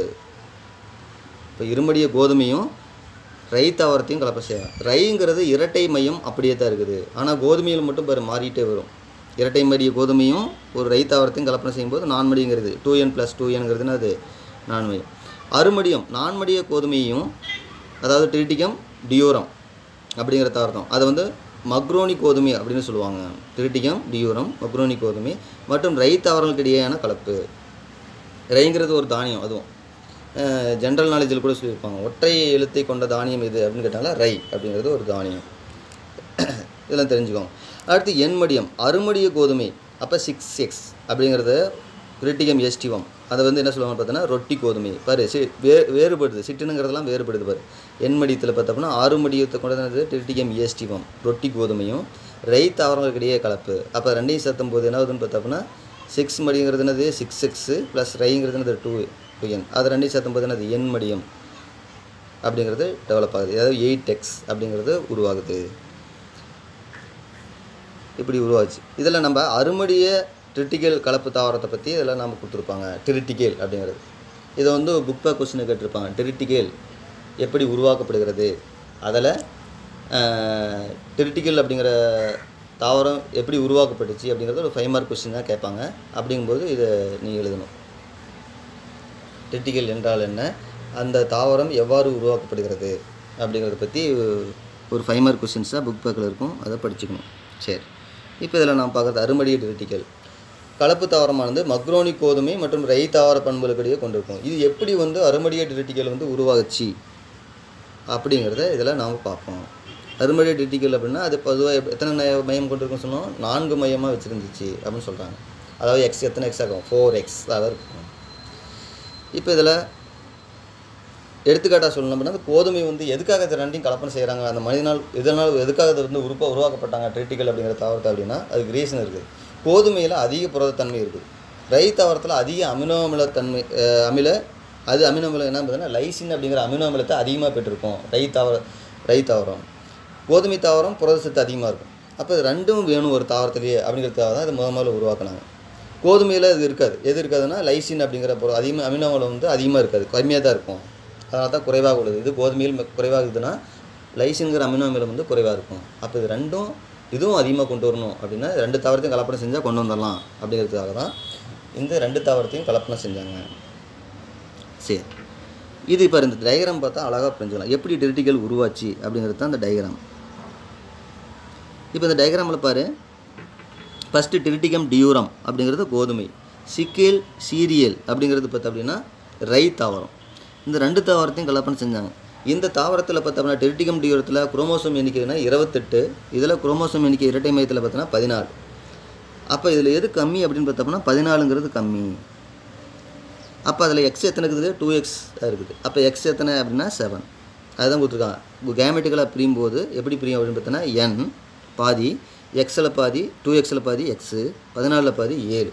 A: இப்போ இருமடிய கோதுமையும் ரை தாவரத்தையும் கலப்பை செய்யலாம் ரைங்கிறது இரட்டை மையம் அப்படியே தான் இருக்குது ஆனால் கோதுமையில் மட்டும் பாரு மாறிட்டே வரும் இரட்டை மடிய கோதுமையும் ஒரு ரை தாவரத்தையும் கலப்பனை செய்யும்போது நான்மடிங்கிறது டூ என் ப்ளஸ் டூ என்கிறதுனா அது நான்மடியம் அருமடியம் நான்மடிய கோதுமையும் அதாவது டிரிட்டிகம் டியோரம் அப்படிங்கிற தாவரம் அதை வந்து மக்ரோனி கோதுமை அப்படின்னு சொல்லுவாங்க டிரிட்டிகம் டியோரம் மக்ரோனி கோதுமை மற்றும் ரை தாவரங்களுக்கு இடையேயான கலப்பு ரைங்கிறது ஒரு தானியம் அதுவும் ஜென்ரல் நாலேஜில் கூட சொல்லியிருப்பாங்க ஒற்றை எழுத்தை கொண்ட தானியம் இது அப்படின்னு கேட்டாங்களா ரை அப்படிங்கிறது ஒரு தானியம் இதெல்லாம் தெரிஞ்சுக்கோங்க அடுத்து எண்மடியம் அருமடிய கோதுமை அப்போ சிக்ஸ் எக்ஸ் அப்படிங்கிறது கிரிட்டிகம் எஸ்டிவம் அதை வந்து என்ன சொல்லுவாங்க பார்த்தோன்னா ரொட்டி கோதுமை பாரு சி வே வேறுபடுது சிட்டுனுங்கிறதெல்லாம் வேறுபடுது பாரு எண்மடியத்தில் பார்த்தோம்னா ஆறுமடியத்தை கொண்டது கிரிட்டிகம் எஸ்டிவம் ரொட்டி கோதுமையும் ரை தாவரங்களுக்கு இடையே கலப்பு அப்போ ரெண்டையும் சேர்த்தும் போது என்ன ஆகுதுன்னு பார்த்தோம்னா சிக்ஸ் மடிங்கிறது என்னது சிக்ஸ் எக்ஸு ப்ளஸ் ரைங்கிறது என்னது டூ டூ என் அது ரெண்டையும் சேர்த்தும் போது என்னது எண் மடியம் அப்படிங்கிறது டெவலப் ஆகுது அதாவது எயிட் எக்ஸ் அப்படிங்கிறது உருவாகுது இப்படி உருவாச்சு இதில் நம்ம அருமடிய ட்ரிட்டிக்கல் கலப்பு தாவரத்தை பற்றி இதில் நம்ம கொடுத்துருப்பாங்க டிரிட்டிகேல் அப்படிங்கிறது இதை வந்து புக் பேக் கொஸ்டினை கேட்டிருப்பாங்க டிரிட்டிகேல் எப்படி உருவாக்கப்படுகிறது அதில் டிரிட்டிக்கல் அப்படிங்கிற தாவரம் எப்படி உருவாக்கப்பட்டுச்சு அப்படிங்கிறது ஒரு ஃபைவ் மார்க் கொஸ்டின் தான் கேட்பாங்க அப்படிங்கும்போது இதை நீ எழுதணும் டிரிட்டிக்கல் என்றால் என்ன அந்த தாவரம் எவ்வாறு உருவாக்கப்படுகிறது அப்படிங்கிறத பற்றி ஒரு ஃபைவ் மார்க் கொஸ்டின்ஸ் தான் புக் பேக்கில் இருக்கும் அதை படிச்சுக்கணும் சரி இப்போ இதில் நான் பார்க்குறது அருமடிய டிரிட்டிக்கல் கலப்பு தாவரமானது மக்ரோனி கோதுமை மற்றும் ரை தாவர பண்புகளுக்கிடையே கொண்டிருக்கும் இது எப்படி வந்து அருமடிய டிரிட்டிக்கல் வந்து உருவாகுச்சு அப்படிங்கிறத இதில் நாம் பார்ப்போம் அருமடிய டிரிட்டிக்கல் அப்படின்னா அது பொதுவாக எத்தனை நய- மையம் கொண்டிருக்குன்னு சொன்னோம் நான்கு மையமாக வச்சுருந்துச்சு அப்படின்னு சொல்கிறாங்க அதாவது எக்ஸ் எத்தனை எக்ஸ் ஆகும் ஃபோர் எக்ஸ் அதாவது இருக்கும் இப்போ இதில் எடுத்துக்காட்டாக சொல்லணும் அப்படின்னா அந்த கோதுமை வந்து எதுக்காக இது ரெண்டையும் கலப்பனை செய்கிறாங்க அந்த மனிதனால் இதனால் எதுக்காக அது வந்து உருப்பா உருவாக்கப்பட்டாங்க ட்ரிட்டிக்கல் அப்படிங்கிற தாவரத்தை அப்படின்னா அதுக்கு ரீசன் இருக்குது கோதுமையில் அதிக புரதத்தன்மை இருக்குது ரை தாவரத்தில் அதிக அமினோ அமிலத்தன்மை அஹ், அமில அது அமினோ அமிலம் என்ன பார்த்தீங்கன்னா லைசின் அப்படிங்கிற அமினோ அமிலத்தை அதிகமாக பெற்றிருக்கும் ரை தாவர ரை தாவரம் கோதுமை தாவரம் புரதச்சத்து அதிகமாக இருக்கும் அப்போ இது ரெண்டும் வேணும் ஒரு தாவரத்திலேயே அப்படிங்கிறதுக்காக தான் இது முத முதல்ல உருவாக்குனாங்க கோதுமையில் இது இருக்காது எது இருக்காதுன்னா லைசின் அப்படிங்கிற பொருள் அதிகமாக அமினோ அமிலம் வந்து அதிகமாக இருக்காது கம்மியாக தான் இருக்கும் அதனால தான் குறைவாக உள்ளது இது கோதுமையில் ம- குறைவாக இருக்குதுன்னா லைசின்கிற அமினோ அமிலம் வந்து குறைவாக இருக்கும் அப்போ இது ரெண்டும் இதுவும் அதிகமாக கொண்டு வரணும் அப்படின்னா ரெண்டு தாவரத்தையும் கலப்படம் செஞ்சால் கொண்டு வந்துடலாம் அப்படிங்கிறதுக்காக தான் இந்த ரெண்டு தாவரத்தையும் கலப்படம் செஞ்சாங்க சரி இது இப்போ இந்த டயக்ராம் பார்த்தா அழகாக புரிஞ்சுக்கலாம் எப்படி டெரிட்டிக்கல் உருவாச்சு அப்படிங்கிறது தான் இந்த டயக்ராம் இப்போ இந்த டயக்ராமில் பாரு ஃபஸ்ட்டு டிரிட்டிகம் டியூரம் அப்படிங்கிறது கோதுமை சிக்கேல் சீரியல் அப்படிங்கிறது பார்த்தா அப்படின்னா ரை தாவரம் இந்த ரெண்டு தாவரத்தையும் கலப்பணம் செஞ்சாங்க இந்த தாவரத்தில் பார்த்தோம்னா டெரிட்டிகம் டியூரத்தில் குரோமோசோம் எண்ணிக்கைனா இருபத்தெட்டு இதில் குரோமோசோம் எண்ணிக்கை இரட்டை மையத்தில் பார்த்தோன்னா பதினாலு அப்போ இதில் எது கம்மி அப்படின்னு பார்த்தோம்னா பதினாலுங்கிறது கம்மி அப்போ அதில் எக்ஸ் எத்தனை இருக்குது டூ எக்ஸ் இருக்குது அப்போ எக்ஸ் எத்தனை அப்படின்னா செவன் அதுதான் கொடுத்துருக்காங்க கேமெட்டிக்கலாக பிரியும் போது எப்படி பிரியும் அப்படின்னு பார்த்தோன்னா என் பாதி எக்ஸில் பாதி டூ எக்ஸில் பாதி எக்ஸு பதினாலில் பாதி ஏழு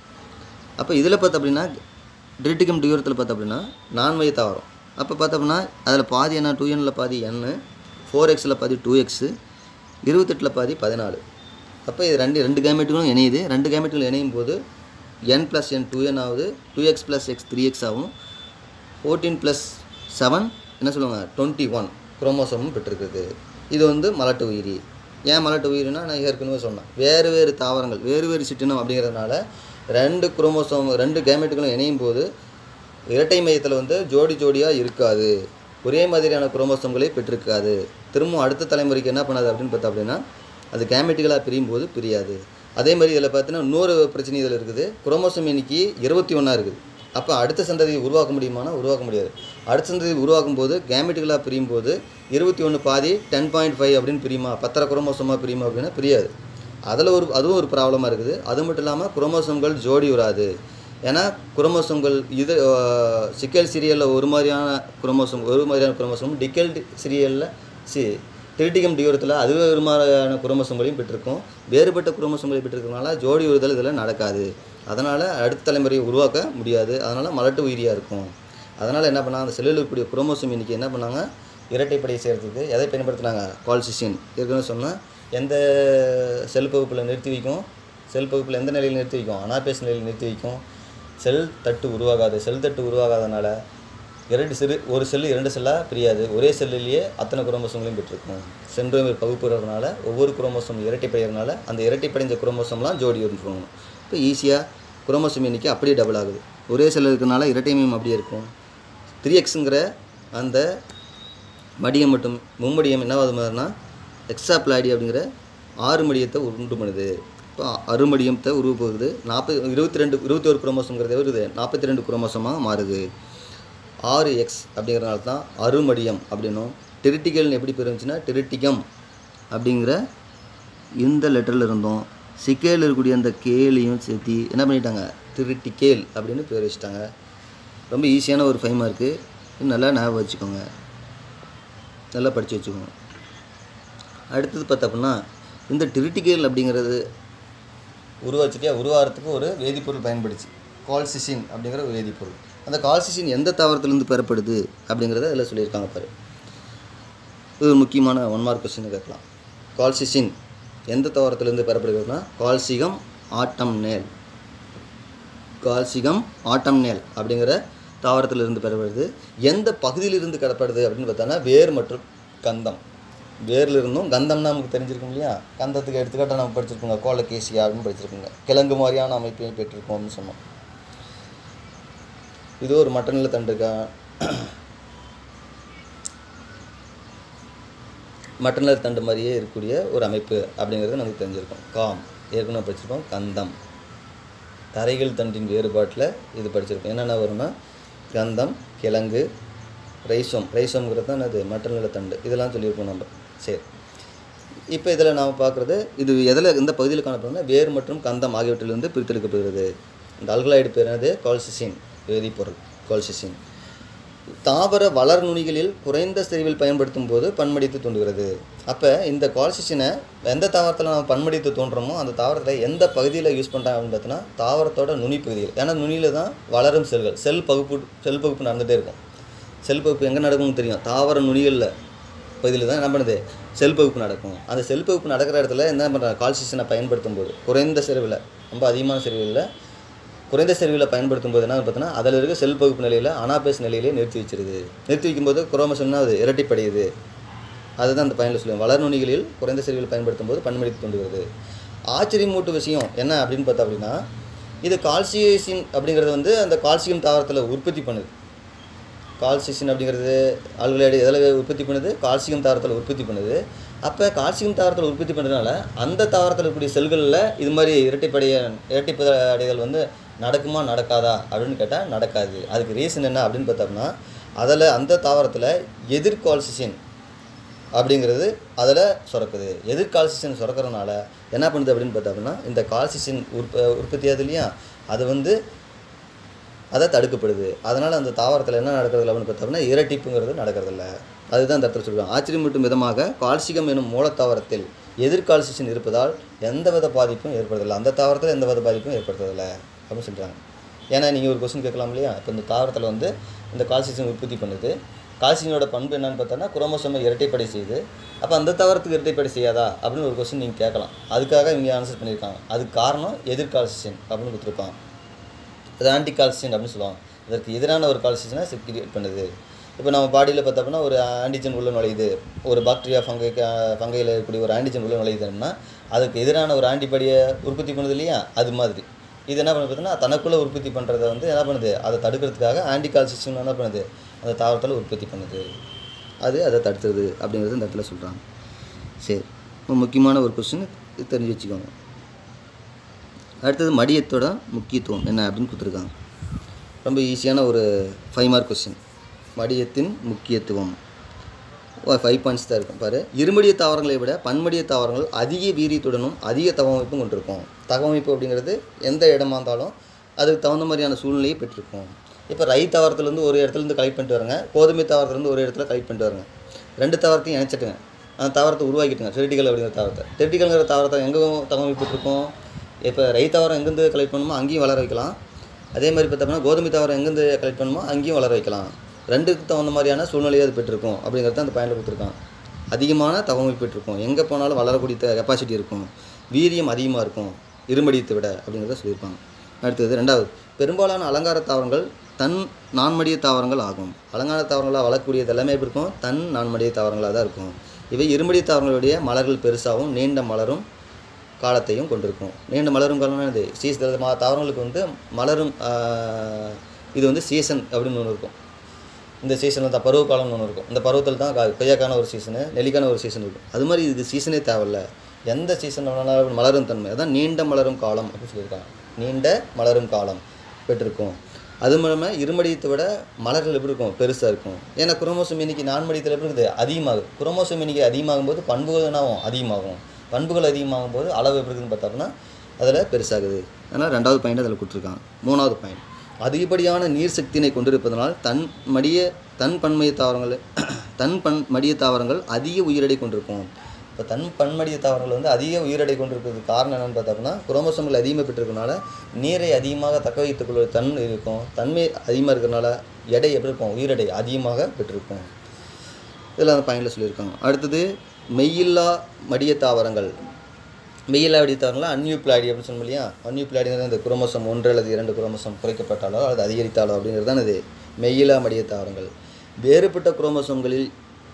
A: அப்போ இதில் பார்த்தோம் அப்படின்னா டிரிட்டிகம் டியூரத்தில் பார்த்தோம் அப்படின்னா நான்மைய தாவரம் அப்போ பார்த்தோம்னா அதில் பாதி என்ன டூ எனில் பாதி என்னு ஃபோர் எக்ஸில் பாதி டூ எக்ஸு இருபத்தெட்டில் பாதி பதினாலு அப்போ இது ரெண்டு ரெண்டு கேமெட்டுகளும் இணையுது ரெண்டு கேமெட்டுகளும் இணையும் போது என் ப்ளஸ் என் டூ என் ஆகுது two x plus x three x ஆகும் ஃபோர்டீன் ப்ளஸ் செவன் என்ன சொல்லுவாங்க டுவெண்ட்டி ஒன் குரோமோசோமும் பெற்றிருக்குது இது வந்து மலட்டு உயிரி ஏன் மலட்டு உயிரினா நான் ஏற்கனவே சொன்னேன் வேறு வேறு தாவரங்கள் வேறு வேறு சிற்றினம் அப்படிங்கிறதுனால ரெண்டு குரோமோசோம் ரெண்டு கேமெட்டுகளும் இணையும் போது இரட்டை மையத்தில் வந்து ஜோடி ஜோடியாக இருக்காது ஒரே மாதிரியான குரோமோசோம்களை பெற்றிருக்காது திரும்பவும் அடுத்த தலைமுறைக்கு என்ன பண்ணாது அப்படின்னு பார்த்தா அப்படின்னா அது கேமெட்டுகளாக பிரியும் போது பிரியாது அதே மாதிரி இதில் பார்த்தீங்கன்னா இன்னொரு பிரச்சனை இதில் இருக்குது குரோமோசோம் எண்ணிக்கை இருபத்தி ஒன்றா இருக்குது அப்போ அடுத்த சந்ததியை உருவாக்க முடியுமானா உருவாக்க முடியாது அடுத்த சந்ததியை உருவாக்கும் போது கேமெட்டுகளாக பிரியும் போது இருபத்தி ஒன்று பாதி டென் பாயிண்ட் ஃபைவ் அப்படின்னு பிரியுமா பத்தரை குரோமோசோமாக பிரியுமா அப்படின்னா பிரியாது அதில் ஒரு அதுவும் ஒரு ப்ராப்ளமாக இருக்குது அது மட்டும் இல்லாமல் குரோமோசோம்கள் ஜோடி வராது ஏன்னா குரோமோசோம்கள் இது சிக்கல் சீரியலில் ஒரு மாதிரியான குரோமோசோம் ஒரு மாதிரியான குரோமோசோம் டிக்கல் சீரியலில் சி திரிட்டிகம் டியூரத்தில் அதுவே ஒரு மாதிரியான குரோமோசோம்களையும் பெற்றிருக்கும் வேறுபட்ட குரோமோசோம்களை பெற்றிருக்கனால ஜோடி உறுதல் இதில் நடக்காது அதனால் அடுத்த தலைமுறையை உருவாக்க முடியாது அதனால் மலட்டு உயிரியாக இருக்கும் அதனால் என்ன பண்ணாங்க அந்த செல்லில் இருக்கக்கூடிய குரோமோசோம் இன்னைக்கு என்ன பண்ணாங்க இரட்டைப்படை செய்கிறதுக்கு எதை பயன்படுத்துனாங்க கால்சிசின் ஏற்கனவே சொன்னால் எந்த செல் பகுப்பில் நிறுத்தி வைக்கும் செல் பகுப்பில் எந்த நிலையில் நிறுத்தி வைக்கும் அனாபேஸ் நிலையில் நிறுத்தி வைக்கும் செல் தட்டு உருவாகாது செல் தட்டு உருவாகாதனால இரண்டு செல் ஒரு செல் இரண்டு செல்லாக பிரியாது ஒரே செல்லிலேயே அத்தனை குரோமோசோம்களையும் பெற்றிருக்கும் சென்ட்ரோமீர் பகுப்புறதுனால ஒவ்வொரு குரோமோசோம் இரட்டைப்படைகிறதுனால அந்த இரட்டைப்படைஞ்ச குரோமோசோம்லாம் ஜோடி இருக்கும் இப்போ ஈஸியாக குரோமோசோம் எண்ணிக்கை அப்படியே டபுள் ஆகுது ஒரே செல் இருக்கிறனால இரட்டைமையும் அப்படியே இருக்கும் த்ரீ எக்ஸுங்கிற அந்த மடியம் மட்டும் மும்மடியம் என்னவாது மாதிரினா எக்ஸாப்ளாய்டி அப்படிங்கிற ஆறு மடியத்தை உண்டு பண்ணுது இப்போ அருமடியத்தை உருவப்போகுது நாற்பது இருபத்தி ரெண்டு இருபத்தி ஒரு குரோமோசோங்கிறத வருது நாற்பத்தி ரெண்டு குரோமோசோமாக மாறுது ஆறு எக்ஸ் அப்படிங்கிறனால தான் அருமடியம் அப்படின்னும் டெரிட்டிகல்னு எப்படி பிரிஞ்சுன்னா டெரிட்டிகம் அப்படிங்கிற இந்த லெட்டரில் இருந்தோம் சிக்கேல் இருக்கக்கூடிய அந்த கேலையும் சேர்த்தி என்ன பண்ணிட்டாங்க திருட்டிக்கேல் அப்படின்னு பேர் வச்சுட்டாங்க ரொம்ப ஈஸியான ஒரு ஃபைவ் மார்க்கு நல்லா ஞாபகம் வச்சுக்கோங்க நல்லா படித்து வச்சுக்கோங்க அடுத்தது பார்த்தா அப்படின்னா இந்த டிரிட்டிகேல் அப்படிங்கிறது உருவாச்சுட்டியா உருவாகிறதுக்கு ஒரு வேதிப்பொருள் பயன்படுச்சு கால்சிசின் அப்படிங்கிற ஒரு வேதிப்பொருள் அந்த கால்சிசின் எந்த தாவரத்துலேருந்து பெறப்படுது அப்படிங்கிறத அதில் சொல்லியிருக்காங்க பாரு இது ஒரு முக்கியமான ஒன் மார்க் கொஸ்டின் கேட்கலாம் கால்சிசின் எந்த தாவரத்துலேருந்து பெறப்படுகிறதுனா கால்சிகம் ஆட்டம் நேல் கால்சிகம் ஆட்டம் நேல் அப்படிங்கிற தாவரத்திலிருந்து பெறப்படுது எந்த பகுதியிலிருந்து பெறப்படுது அப்படின்னு பார்த்தோன்னா வேர் மற்றும் கந்தம் வேர்ல இருந்தும் கந்தம்னா நமக்கு தெரிஞ்சிருக்கும் இல்லையா கந்தத்துக்கு எடுத்துக்காட்டாக நம்ம படிச்சிருக்கோங்க கோலகேசியா அப்படின்னு படிச்சிருக்கோங்க கிழங்கு மாதிரியான அமைப்பையும் பெற்றிருக்கோம் அப்படின்னு சொன்னோம் இது ஒரு மட்டநில தண்டுக்கா மட்டநில தண்டு மாதிரியே இருக்கக்கூடிய ஒரு அமைப்பு அப்படிங்கிறது நமக்கு தெரிஞ்சிருக்கும் காம் ஏற்கனவே படிச்சிருக்கோம் கந்தம் தரைகள் தண்டின் வேறுபாட்டில் இது படிச்சிருக்கோம் என்னென்ன வரும்னா கந்தம் கிழங்கு ரைசோம் ரைசோம்ங்கிறது தான் அது மட்டநில தண்டு இதெல்லாம் சொல்லியிருக்கோம் நம்ம சரி இப்போ இதில் நாம் பார்க்குறது இது எதில் எந்த பகுதியில் காணப்படுதுன்னா வேர் மற்றும் கந்தம் ஆகியவற்றிலிருந்து பிரித்தெடுக்கப்படுகிறது இந்த அல்கலாய்டு பேர் என்னது கால்சிசின் வேதிப்பொருள் கால்சிசின் தாவர வளர் நுனிகளில் குறைந்த செறிவில் பயன்படுத்தும் போது பன்மடித்து தூண்டுகிறது அப்போ இந்த கால்சிசினை எந்த தாவரத்தில் நம்ம பன்மடித்து தோன்றோமோ அந்த தாவரத்தில் எந்த பகுதியில் யூஸ் பண்ணுறாங்க அப்படின்னு பார்த்தோன்னா தாவரத்தோட நுனி பகுதியில் ஏன்னா நுனியில் தான் வளரும் செல்கள் செல் பகுப்பு செல் பகுப்பு நடந்துகிட்டே இருக்கும் செல் பகுப்பு எங்கே நடக்கும்னு தெரியும் தாவர நுனிகளில் பகுதியில் தான் என்ன பண்ணுது செல் பகுப்பு நடக்கும் அந்த செல் பகுப்பு நடக்கிற இடத்துல என்ன பண்ணுறாங்க கால்சிசனை பயன்படுத்தும் போது குறைந்த செறிவில் ரொம்ப அதிகமான செறிவில் குறைந்த செறிவில் பயன்படுத்தும் போது என்ன பார்த்தோன்னா அதில் இருக்க செல் பகுப்பு நிலையில் அனாபேஸ் நிலையிலே நிறுத்தி வச்சிருது நிறுத்தி வைக்கும்போது குரோமோசோம்னா அது இரட்டிப்படையுது அதுதான் அந்த பயனில் சொல்லுவேன் வளர் நுனிகளில் குறைந்த செறிவில் பயன்படுத்தும் போது பன்மடித்து தோன்றுகிறது ஆச்சரியமூட்டு விஷயம் என்ன அப்படின்னு பார்த்தா அப்படின்னா இது கால்சியசின் அப்படிங்கிறது வந்து அந்த கால்சியம் தாவரத்தில் உற்பத்தி பண்ணுது கால்சிசின் அப்படிங்கிறது ஆல்கலைடு எதில் உற்பத்தி பண்ணுது கால்சியம் தாவரத்தில் உற்பத்தி பண்ணுது அப்போ கால்சியம் தாவரத்தில் உற்பத்தி பண்ணுறதுனால அந்த தாவரத்தில் இருக்கக்கூடிய செல்களில் இது மாதிரி இரட்டைப்படைய இரட்டைப்பட அடைதல் வந்து நடக்குமா நடக்காதா அப்படின்னு கேட்டால் நடக்காது அதுக்கு ரீசன் என்ன அப்படின்னு பார்த்தோம்னா அதில் அந்த தாவரத்தில் எதிர் கால்சிசின் அப்படிங்கிறது அதில் சுரக்குது எது கால்சிஷன் சுரக்கிறதுனால என்ன பண்ணுது அப்படின்னு பார்த்தா அப்படின்னா இந்த கால்சிஷன் உற்ப உற்பத்தி ஆகுது இல்லையா அது வந்து அதை தடுக்கப்படுது அதனால் அந்த தாவரத்தில் என்ன நடக்கிறது அப்படின்னு பார்த்தோம்னா இரட்டிப்புங்கிறது நடக்கிறதில்ல அதுதான் இந்த இடத்துல சொல்லுவாங்க ஆச்சரியமூட்டும் விதமாக கால்சிகம் எனும் மூலத்தாவரத்தில் எதிர்கால்சிஷன் இருப்பதால் எந்தவித பாதிப்பும் ஏற்படுறதில்லை அந்த தாவரத்தில் எந்தவித பாதிப்பும் ஏற்படுறதில்லை அப்படின்னு சொல்கிறாங்க ஏன்னா நீங்கள் ஒரு கொஸ்டின் கேட்கலாம் இல்லையா இப்போ இந்த தாவரத்தில் வந்து இந்த கால்சியம் உற்பத்தி பண்ணுது கால்சியனோட பண்பு என்னன்னு பார்த்தோன்னா குரோமோசோமை இரட்டைப்படை செய்யுது அப்போ அந்த தாவரத்துக்கு இரட்டைப்படை செய்யாதா அப்படின்னு ஒரு கொஸ்டின் நீங்கள் கேட்கலாம் அதுக்காக இவங்க ஆன்சர் பண்ணியிருக்காங்க அதுக்கு காரணம் எதிர்கால்சியன் அப்படின்னு கொடுத்துருப்பாங்க அது ஆன்டி கால்சியன் அப்படின்னு சொல்லுவாங்க அதற்கு எதிரான ஒரு கால்சியனை கிரியேட் பண்ணுது இப்போ நம்ம பாடியில் பார்த்தோம்னா ஒரு ஆன்டிஜன் உள்ள நுழையுது ஒரு பாக்டீரியா ஃபங்கை ஃபங்கையில் இருக்கக்கூடிய ஒரு ஆன்டிஜன் உள்ள நுழையுதுன்னா அதுக்கு எதிரான ஒரு ஆன்டிபாடியை உற்பத்தி பண்ணுது இல்லையா அது மாதிரி இது என்ன பண்ணுது பார்த்தீங்கன்னா தனக்குள்ளே உற்பத்தி பண்ணுறதை வந்து என்ன பண்ணுது அதை தடுக்கிறதுக்காக ஆன்டி கால்சியம் என்ன பண்ணுது அந்த தாவரத்தில் உற்பத்தி பண்ணுது அது அதை தடுத்துது அப்படிங்கிறது இந்த இடத்துல சொல்கிறாங்க சரி இப்போ முக்கியமான ஒரு கொஸ்டின் தெரிஞ்சு வச்சுக்கோங்க அடுத்தது மடியத்தோட முக்கியத்துவம் என்ன அப்படின்னு கொடுத்துருக்காங்க ரொம்ப ஈஸியான ஒரு ஃபைவ் மார்க் கொஸ்டின் மடியத்தின் முக்கியத்துவம் ஃபைவ் பாயிண்ட்ஸ் தான் இருக்கும் பாரு இருமடிய தாவரங்களை விட பன்மடிய தாவரங்கள் அதிக வீரியத்துடனும் அதிக தவமைப்பும் கொண்டிருக்கும் தகவமைப்பு அப்படிங்கிறது எந்த இடமா இருந்தாலும் அதுக்கு தகுந்த மாதிரியான சூழ்நிலையை பெற்றிருக்கும் இப்போ ரை தாவரத்துலேருந்து ஒரு இடத்துலேருந்து கலெக்ட் பண்ணிட்டு வரங்க கோதுமை தாவரத்துலேருந்து ஒரு இடத்துல கலெக்ட் பண்ணிட்டு வரங்க ரெண்டு தாவரத்தையும் இணைச்சிட்டுங்க அந்த தாவரத்தை உருவாக்கிட்டுங்க செரிட்டிக்கல் அப்படிங்கிற தாவரத்தை செரிட்டிக்கல்ங்கிற தாவரத்தை எங்கே தகவமைப்பு இருக்கும் இப்போ ரை தாவரம் எங்கேருந்து கலெக்ட் பண்ணுமோ அங்கேயும் வளர வைக்கலாம் அதே மாதிரி பார்த்தோம்னா கோதுமை தாவரம் எங்கேருந்து கலெக்ட் பண்ணுமோ அங்கேயும் வளர வைக்கலாம் ரெண்டுக்கு தகுந்த மாதிரியான சூழ்நிலையை அது பெற்றிருக்கும் அப்படிங்கிறத அந்த பயனில் கொடுத்துருக்கான் அதிகமான தகவமைப்பு பெற்றிருக்கும் எங்கே போனாலும் வளரக்கூடிய கெப்பாசிட்டி இருக்கும் வீரியம் அதிகமாக இருக்கும் இருமடியத்தை விட அப்படிங்கிறத சொல்லியிருப்பாங்க அடுத்தது ரெண்டாவது பெரும்பாலான அலங்கார தாவரங்கள் தன் நான்மடிய தாவரங்கள் ஆகும் அலங்கார தாவரங்களாக வளரக்கூடியது எல்லாமே எப்படி இருக்கும் தன் நான்மடிய தாவரங்களாக தான் இருக்கும் இவை இருமடிய தாவரங்களுடைய மலர்கள் பெருசாகவும் நீண்ட மலரும் காலத்தையும் கொண்டிருக்கும் நீண்ட மலரும் காலம் இது சீசன் மா தாவரங்களுக்கு வந்து மலரும் ஆஹ், இது வந்து சீசன் அப்படின்னு ஒன்று இருக்கும் இந்த சீசனில் தான் பருவ காலம்னு ஒன்று இருக்கும் இந்த பருவத்தில் தான் கா- கொய்யாக்கான ஒரு சீசனு நெல்லிக்கான ஒரு சீசன் இருக்கும் அது மாதிரி இது சீசனே தேவையில்ல எந்த சீசன் வேணாலும் மலரும் தன்மை அதான் நீண்ட மலரும் காலம் அப்படின்னு சொல்லியிருக்காங்க நீண்ட மலரும் காலம் பெற்றிருக்கும் அது மூலமாக இருமடியத்தை விட மலர்கள் எப்படி இருக்கும் பெருசாக இருக்கும் ஏன்னா குரோமோசோம் எண்ணிக்கை நான்மடியத்தில் எப்படி இருக்குது அதிகமாகும் குரோமோசோம் எண்ணிக்கை அதிகமாகும் போது பண்புகள் என்னாகும் அதிகமாகும் பண்புகள் அதிகமாகும் போது அளவு எப்படி இருக்குதுன்னு பார்த்தோம்னா அதில் பெருசாகுது அதனால் ரெண்டாவது பாயிண்ட் அதில் கொடுத்துருக்காங்க மூணாவது பாயிண்ட் அதிகப்படியான நீர் சக்தியினை கொண்டிருப்பதனால் தன் மடிய தன் பன்மைய தாவரங்கள் தன் பன் மடிய தாவரங்கள் அதிக உயிரடை கொண்டிருக்கும் இப்போ தன் பன்மடிய தாவரங்கள் வந்து அதிக உயிரடை கொண்டிருக்கிறதுக்கு காரணம் என்னென்னு பார்த்தோம்னா குரோமோசோம்கள் அதிகமாக பெற்றிருக்கனால நீரை அதிகமாக தக்க வைத்துக் கொள்வது தன் இருக்கும் தன்மை அதிகமாக இருக்கிறனால எடை எப்படி இருக்கும் உயிரடை அதிகமாக பெற்றிருக்கும் இதில் அந்த பயனில் சொல்லியிருக்காங்க அடுத்தது மெய்யில்லா மடிய தாவரங்கள் மெய்யில்லா மடிய தாவரங்கள் அன்யூப்ளாய்டி அப்படின்னு சொன்னோம் இல்லையா அன்யூப்ளாய்டிங்கிறது இந்த குரோமோசோம் ஒன்று அல்லது இரண்டு குரோமோசோம் குறைக்கப்பட்டாலோ அல்லது அதிகரித்தாலோ அப்படிங்கிறது தான் இது மெய்யில்லா மடிய தாவரங்கள் வேறுபட்ட குரோமோசோம்களில்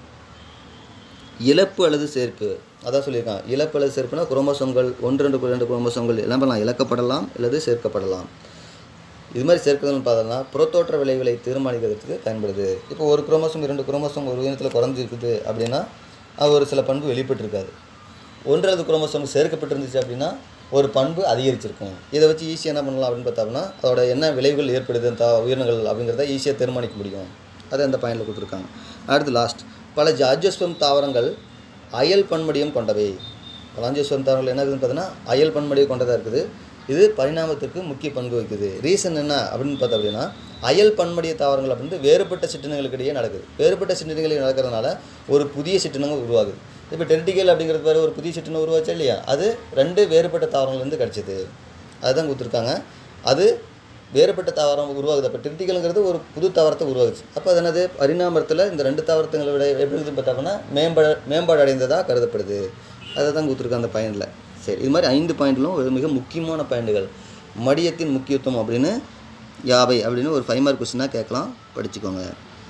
A: இழப்பு அல்லது சேர்ப்பு அதான் சொல்லியிருக்கான் இழப்பு அல்லது சேர்ப்புனா குரோமோசோம்கள் ஒன்று ரெண்டு ரெண்டு குரோமோசோம்கள் என்ன பண்ணலாம் இழக்கப்படலாம் அல்லது சேர்க்கப்படலாம் இது மாதிரி சேர்க்கிறதுன்னு பார்த்தோம்னா புறத்தோற்ற விளைவுகளை தீர்மானிக்கிறதுக்கு பயன்படுது இப்போ ஒரு குரோமோசோம் இரண்டு குரோமோசோம் ஒரு இனத்தில் குறைஞ்சிருக்குது அப்படின்னா அது ஒரு சில பண்பு வெளிப்பட்டிருக்காது ஒன்றாவது குரோமோசோம் சேர்க்கப்பட்டிருந்துச்சு அப்படின்னா ஒரு பண்பு அதிகரிச்சிருக்கும் இதை வச்சு ஈஸியாக என்ன பண்ணலாம் அப்படின்னு பார்த்தோம்னா அதோட என்ன விளைவுகள் ஏற்படுது அந்த உயிரினங்கள் அப்படிங்கிறத ஈஸியாக தீர்மானிக்க முடியும் அதை அந்த பயனில் கொடுத்துருக்காங்க அடுத்து லாஸ்ட் பல ஜாஜஸ்வம் தாவரங்கள் அயல் பன்மடியம் கொண்டவை பலாஞ்சஸ்வரம் தாவரங்கள் என்ன இருக்குதுன்னு பார்த்தோன்னா அயல் பன்மடியம் கொண்டதாக இருக்குது இது பரிணாமத்திற்கு முக்கிய பங்கு வகிக்குது ரீசன் என்ன அப்படின்னு பார்த்தோம் அப்படின்னா அயல் பன்மடிய தாவரங்கள் அப்படின்னு வேறுபட்ட சிற்றினங்களுக்கு இடையே நடக்குது வேறுபட்ட சிற்றினங்கள் நடக்கிறதுனால ஒரு புதிய சிற்றினங்கள் உருவாகுது இப்போ டெரிட்டிகல் அப்படிங்கிறது பேர் ஒரு புதிய சிற்றினம் உருவாச்சா இல்லையா அது ரெண்டு வேறுபட்ட தாவரங்கள்லேருந்து கிடச்சிது அதுதான் கொடுத்துருக்காங்க அது வேறுபட்ட தாவரம் உருவாகுது அப்போ டெரிட்டிகல்ங்கிறது ஒரு புது தாவரத்தை உருவாகுச்சு அப்போ அது என்னது பரிணாமத்தில் இந்த ரெண்டு தாவரத்துங்களை விட எப்படி இருக்குதுன்னு பார்த்தோம்னா மேம்பாடு மேம்பாடு அடைந்ததாக கருதப்படுது அதை தான் கொடுத்துருக்காங்க அந்த பயனில் சரி இது மாதிரி ஐந்து பாயிண்ட்லும் ஒரு மிக முக்கியமான பாயிண்டுகள் மடியத்தின் முக்கியத்துவம் அப்படின்னு யாவை அப்படின்னு ஒரு ஃபைவ் மார்க் கொஸ்டினாக கேட்கலாம் படிச்சுக்கோங்க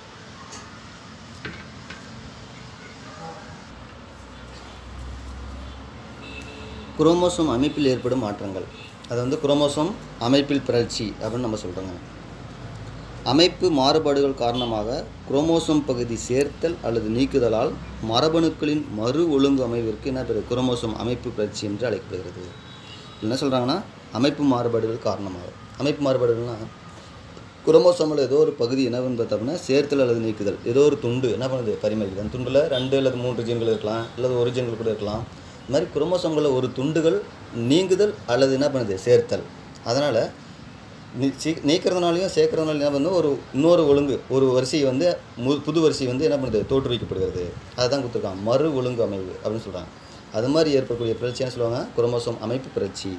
A: குரோமோசோம் அமைப்பில் ஏற்படும் மாற்றங்கள் அது வந்து குரோமோசோம் அமைப்பில் பிறழ்ச்சி அப்படின்னு நம்ம சொல்கிறோங்க அமைப்பு மாறுபாடுகள் காரணமாக குரோமோசோம் பகுதி சேர்த்தல் அல்லது நீக்குதலால் மரபணுக்களின் மறு ஒழுங்கு அமைவிற்கு என்ன பேர் குரோமோசோம் அமைப்பு பிறழ்ச்சி என்று அழைக்கப்படுகிறது என்ன சொல்கிறாங்கன்னா அமைப்பு மாறுபாடுகள் காரணமாக அமைப்பு மாறுபாடுகள்னா குரோமோசோமில் ஏதோ ஒரு பகுதி என்னன்னு பார்த்தோம்னா சேர்த்தல் அல்லது நீக்குதல் ஏதோ ஒரு துண்டு என்ன பண்ணுது பரிமாறிக்குது அந்த துண்டில் ரெண்டு அல்லது மூன்று ஜீன்கள் இருக்கலாம் அல்லது ஒரு ஜீன்கள் கூட இருக்கலாம் இந்த மாதிரி குரோமோசோம்களில் ஒரு துண்டுகள் நீங்குதல் அல்லது என்ன பண்ணுது சேர்த்தல் அதனால் நீ சீ நீக்கிறதுனாலையும் சேர்க்கறதுனாலையும் என்ன பண்ணுது ஒரு இன்னொரு ஒழுங்கு ஒரு வரிசை வந்து மு புது வரிசை வந்து என்ன பண்ணுது தோற்றுவிக்கப்படுகிறது அதுதான் கொடுத்துருக்காங்க மறு ஒழுங்கு அமைவு அப்படின்னு சொல்கிறாங்க அது மாதிரி ஏற்படக்கூடிய பிரச்சனை சொல்லுவாங்க குரோமோசோம் அமைப்பு பிறழ்ச்சி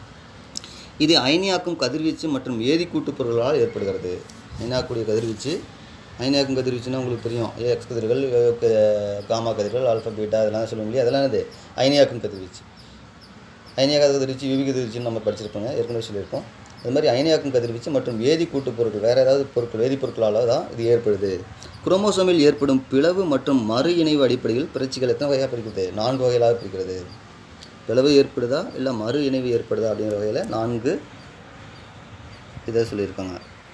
A: இது அயனியாக்கும் கதிர்வீச்சு மற்றும் வேதிக்கூட்டுப் பொருள்களால் ஏற்படுகிறது அயனியாக்கக்கூடிய கதிர்வீச்சு அயனியாக்கும் கதிர்வீச்சுன்னா உங்களுக்கு தெரியும் எக்ஸ் கதிர்கள் க- காமா கதிர்கள் ஆல்ஃபா பீட்டா அதெல்லாம் சொல்லுவோம் இல்லையா அதெல்லாம் என்னது அயனியாக்கும் கதிர்வீச்சு அயனியாக கதிர்வீச்சு யுவி கதிர்வீச்சுன்னு நம்ம படிச்சிருப்போங்க ஏற்கனவே சொல்லியிருப்போம் அது மாதிரி அயனியாக்கும் கதிர்வீச்சு மற்றும் வேதிக்கூட்டுப் பொருட்கள் வேறு ஏதாவது பொருட்கள் வேதிப்பொருட்களால் தான் இது ஏற்படுது குரோமோசோமில் ஏற்படும் பிளவு மற்றும் மறு இணைவு அடிப்படையில் பிறழ்ச்சிகள் எத்தனை வகையாக பிரிக்கிறது நான்கு வகைகளாக பிரிக்கிறது பிளவு ஏற்படுதா இல்லை மறு இணைவு ஏற்படுதா அப்படிங்கிற வகையில் நான்கு இதை சொல்லியிருக்காங்க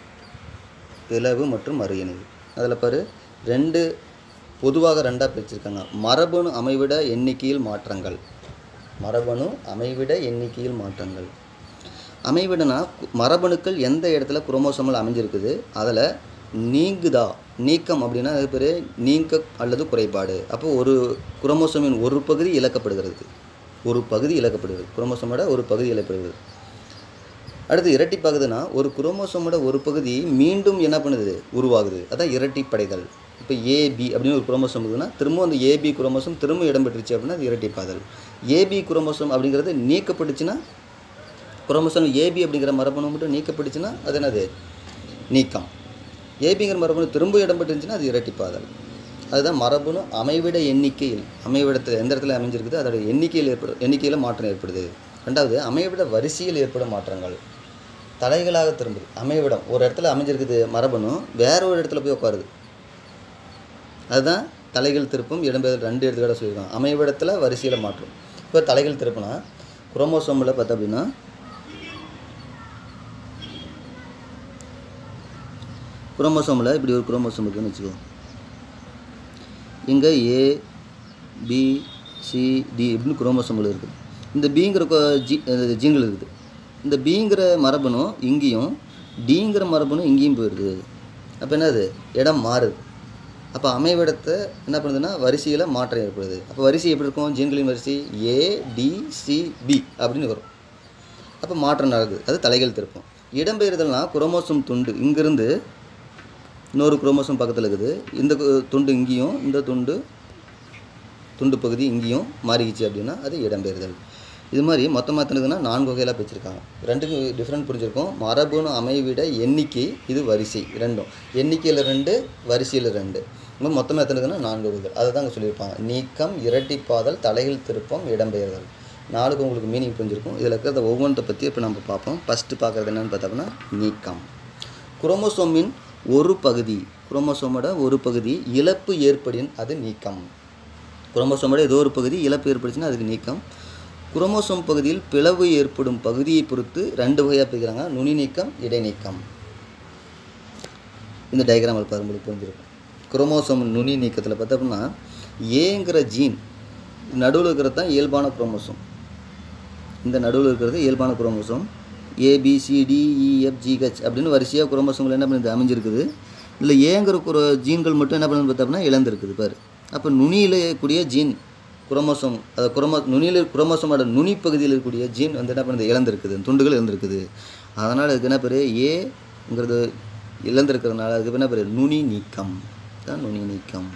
A: பிளவு மற்றும் மறு இணைவு அதில் பாரு ரெண்டு பொதுவாக ரெண்டாக பிரிச்சிருக்காங்க மரபணு அமைவிட எண்ணிக்கையில் மாற்றங்கள் மரபணு அமைவிட எண்ணிக்கையில் மாற்றங்கள் அமைவிடனா கு- மரபணுக்கள் எந்த இடத்துல குரோமோசோமல் அமைஞ்சிருக்குது அதில் நீங்குதா நீக்கம் அப்படின்னா அது பேர் நீக்க அல்லது குறைபாடு அப்போ ஒரு குரோமோசோமின் ஒரு பகுதி இழக்கப்படுகிறது ஒரு பகுதி இழக்கப்படுகிறது குரோமோசோமோட ஒரு பகுதி இழக்கப்படுகிறது அடுத்து இரட்டிப்பாகுதுன்னா ஒரு குரோமோசோமோட ஒரு பகுதி மீண்டும் என்ன பண்ணுது உருவாகுது அதான் இரட்டிப்படைதல் இப்போ ஏபி அப்படின்னு ஒரு குரோமோசோம் இருக்குதுன்னா திரும்ப அந்த ஏபி குரோமோசோம் திரும்ப இடம்பெற்றுச்சு அப்படின்னா அது இரட்டிப்பாதல் ஏபி குரோமோசோம் அப்படிங்கிறது நீக்கப்பட்டுச்சுன்னா குரோமோசோம் ஏபி அப்படிங்கிற மரபணு மட்டும் நீக்கப்பட்டுச்சுன்னா அது என்னது நீக்கம் ஏபிங்கிற மரபணு திரும்ப இடம்பெற்றுச்சுன்னா அது இரட்டிப்பாதல் அதுதான் மரபணு அமைவிட எண்ணிக்கையில் அமைவிடத்தில் எந்த இடத்துல அமைஞ்சிருக்குது அதோட எண்ணிக்கையில் ஏற்படும் எண்ணிக்கையில் மாற்றம் ஏற்படுது ரெண்டாவது அமைவிட வரிசையில் ஏற்படும் மாற்றங்கள் தலைகளாக திரும்புது அமைவிடம் ஒரு இடத்துல அமைஞ்சிருக்குது மரபணு வேற ஒரு இடத்துல போய் உட்காருது அதுதான் தலைகள் திருப்பும் இடம்பெயர் ரெண்டு எடுத்துக்காட்ட சொல்லியிருக்காங்க அமைவிடத்தில் வரிசையில் மாற்றம் இப்போ தலைகள் திருப்பினா குரோமோசோமில் பார்த்தா அப்படின்னா குரோமோசோமில் இப்படி ஒரு குரோமோசோம் இருக்குன்னு வச்சுக்கோ இங்கே ஏ பி சி டி இப்படின்னு குரோமோசோமில் இருக்குது இந்த பிங்கிற ஜி ஜீன்கள் இருக்குது இந்த பிங்கிற மரபணு இங்கேயும் டிங்கிற மரபணு இங்கேயும் போயிடுது அப்போ என்னது இடம் மாறுது அப்போ அமைவிடத்தை என்ன பண்ணுதுன்னா வரிசையில் மாற்றம் ஏற்படுது அப்போ வரிசை எப்படி இருக்கும் ஜீன்களின் வரிசை ஏ டி சி பி அப்படின்னு வரும் அப்போ மாற்றம் நடக்குது அது தலைகள் திருப்பம் இடம்பெயர்தல்னா குரோமோசோம் துண்டு இங்கிருந்து இன்னொரு குரோமோசோம் பக்கத்தில் இருக்குது இந்த கு- துண்டு இங்கேயும் இந்த துண்டு துண்டு பகுதி இங்கேயும் மாறிக்கிச்சு அப்படின்னா அது இடம்பெயர்தல் இது மாதிரி மொத்தமாக எத்தனைதுன்னா நான்கு வகையில் பிரிச்சிருக்காங்க ரெண்டுக்கும் டிஃப்ரெண்ட் புரிஞ்சிருக்கும் மரபணு அமைவிட எண்ணிக்கை இது வரிசை ரெண்டும் எண்ணிக்கையில் ரெண்டு வரிசையில் ரெண்டு இன்னும் மொத்தமாக எத்தனைதுன்னா நான்கு வகைகள் அதை தான் அங்கே சொல்லியிருப்பாங்க நீக்கம் இரட்டிப்பாதல் தலைகள் திருப்பம் இடம்பெயர்தல் நாளுக்கு உங்களுக்கு மீனிங் புரிஞ்சிருக்கும் இதில் இருக்கிறத ஒவ்வொன்றத்தை பற்றி இப்போ நம்ம பார்ப்போம் ஃபஸ்ட்டு பார்க்குறது என்னென்னு பார்த்தோம்னா நீக்கம் குரோமோசோமின் ஒரு பகுதி குரோமோசோமோட ஒரு பகுதி இழப்பு ஏற்படின் அது நீக்கம் குரோமோசோமோட ஏதோ ஒரு பகுதி இழப்பு ஏற்பட்டுச்சுன்னா அதுக்கு நீக்கம் குரோமோசோம் பகுதியில் பிளவு ஏற்படும் பகுதியை பொறுத்து ரெண்டு வகையாக பிரிக்கிறாங்க நுனி நீக்கம் இடைநீக்கம் இந்த டயக்ராம் இருப்பார் உங்களுக்கு புரிஞ்சிருக்கும் குரோமோசோம் நுனி நீக்கத்தில் பார்த்தோம்னா ஏங்கிற ஜீன் நடுவில் இருக்கிறது தான் இயல்பான குரோமோசோம் இந்த நடுவில் இருக்கிறது இயல்பான குரோமோசோம் ஏபிசிடிஇஎஃப்ஜிஹெச் அப்படின்னு வரிசையாக குரோமோசோம்கள் என்ன பண்ணுது அமைஞ்சிருக்குது இதில் ஏங்கிற குரோ ஜீன்கள் மட்டும் என்ன பண்ணுது பார்த்தோம்னா இழந்திருக்குது பாரு அப்போ நுனியில் இருக்கக்கூடிய ஜீன் குரோமோசோம் அது குரோமோ நுனியில் குரோமோசோமோட நுனி பகுதியில் இருக்கக்கூடிய ஜீன் வந்து என்ன பண்ணுது இழந்திருக்குது துண்டுகள் இழந்திருக்குது அதனால் அதுக்கு என்ன பேர் ஏங்கிறது இழந்திருக்கிறதுனால அதுக்கு என்ன பேர் நுனி நீக்கம் தான் நுனி நீக்கம்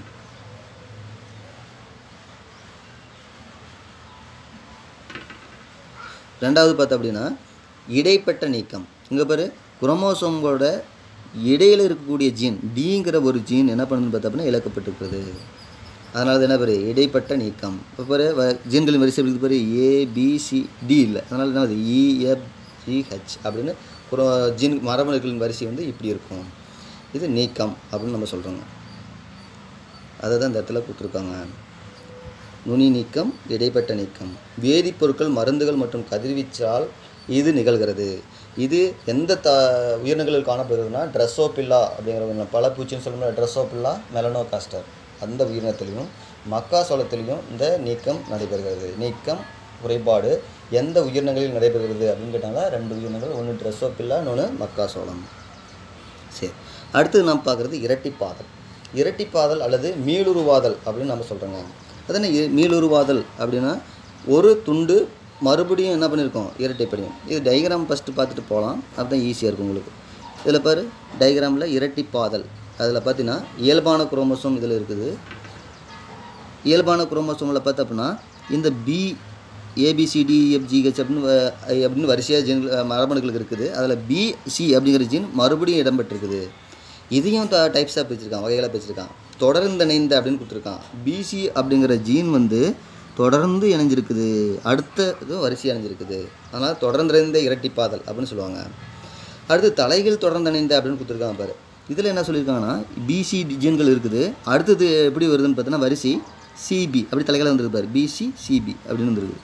A: ரெண்டாவது பார்த்தா அப்படின்னா இடைப்பட்ட நீக்கம் இங்கே பாரு குரோமோசோம்களோட இடையில் இருக்கக்கூடிய ஜீன் டிங்கிற ஒரு ஜீன் என்ன பண்ணுதுன்னு பார்த்தா அப்படின்னா இழக்கப்பட்டிருக்கிறது அதனால தான் என்ன பாரு இடைப்பட்ட நீக்கம் இப்போ பாரு வ- ஜீன்களின் வரிசை இருக்குது பாரு ஏ பி சி டி இல்லை அதனால என்ன வருது இஎஃப்ஜிஹெச் அப்படின்னு குரோ ஜீன் மரபணுக்களின் வரிசை வந்து இப்படி இருக்கும் இது நீக்கம் அப்படின்னு நம்ம சொல்கிறோங்க அதை தான் இந்த இடத்துல கொடுத்துருக்காங்க நுனி நீக்கம் இடைப்பட்ட நீக்கம் வேதிப்பொருட்கள் மருந்துகள் மற்றும் கதிர்வீச்சால் இது நிகழ்கிறது இது எந்த த உயிரினங்களில் காணப்படுகிறதுனா ட்ரெஸ்ஸோபில்லா அப்படிங்கிற உயிரினம் பல பூச்சின்னு சொல்லணும் ட்ரெஸ்ஸோபில்லா மெலனோகாஸ்டர் அந்த உயிரினத்திலையும் மக்காசோளத்திலையும் இந்த நீக்கம் நடைபெறுகிறது நீக்கம் குறைபாடு எந்த உயிரினங்களில் நடைபெறுகிறது அப்படின்னு கேட்டாங்கன்னா ரெண்டு உயிரினங்கள் ஒன்று ட்ரெஸ்ஸோபில்லா இன்னொன்று மக்காசோளம் சரி அடுத்து நாம் பார்க்குறது இரட்டிப்பாதல் இரட்டிப்பாதல் அல்லது மீளுருவாதல் அப்படின்னு நம்ம சொல்கிறோங்க அதானே இ- மீளுருவாதல் அப்படின்னா ஒரு துண்டு மறுபடியும் என்ன பண்ணியிருக்கோம் இரட்டைப்படியும் இது டயக்ராம் ஃபஸ்ட்டு பார்த்துட்டு போகலாம் அதுதான் ஈஸியாக இருக்கும் உங்களுக்கு இதில் பாரு டயக்ராமில் இரட்டிப்பாதல் அதில் பார்த்தீங்கன்னா இயல்பான குரோமோசோம் இதில் இருக்குது இயல்பான குரோமோசோமில் பார்த்த அப்படின்னா இந்த பி ஏபிசிடிஎஃப்ஜிஹெச் அப்படின்னு வ- அப்படின்னு வரிசையாக ஜீன் மரபணுக்களுக்கு இருக்குது அதில் பிசி அப்படிங்கிற ஜீன் மறுபடியும் இடம்பெற்றிருக்குது இதையும் த டைப்ஸாக பிரிச்சிருக்கான் வகைகளாக பிரிச்சிருக்கான் தொடர்ந்து இணைந்த அப்படின்னு கொடுத்துருக்கான் பிசி அப்படிங்கிற ஜீன் வந்து தொடர்ந்து இணைஞ்சிருக்குது அடுத்த இது வரிசையாக இணைஞ்சிருக்குது அதனால் தொடர்ந்திணைந்த இரட்டிப்பாதல் அப்படின்னு சொல்லுவாங்க அடுத்து தலைகள் தொடர்ந்து இணைந்த அப்படின்னு கொடுத்துருக்காங்க பாரு இதில் என்ன சொல்லியிருக்காங்கன்னா பிசி ஜீன்கள் இருக்குது அடுத்தது எப்படி வருதுன்னு பார்த்தீங்கன்னா வரிசை சிபி அப்படி தலைகளை வந்துருக்கு பாரு பிசி சிபி அப்படின்னு வந்துருக்கு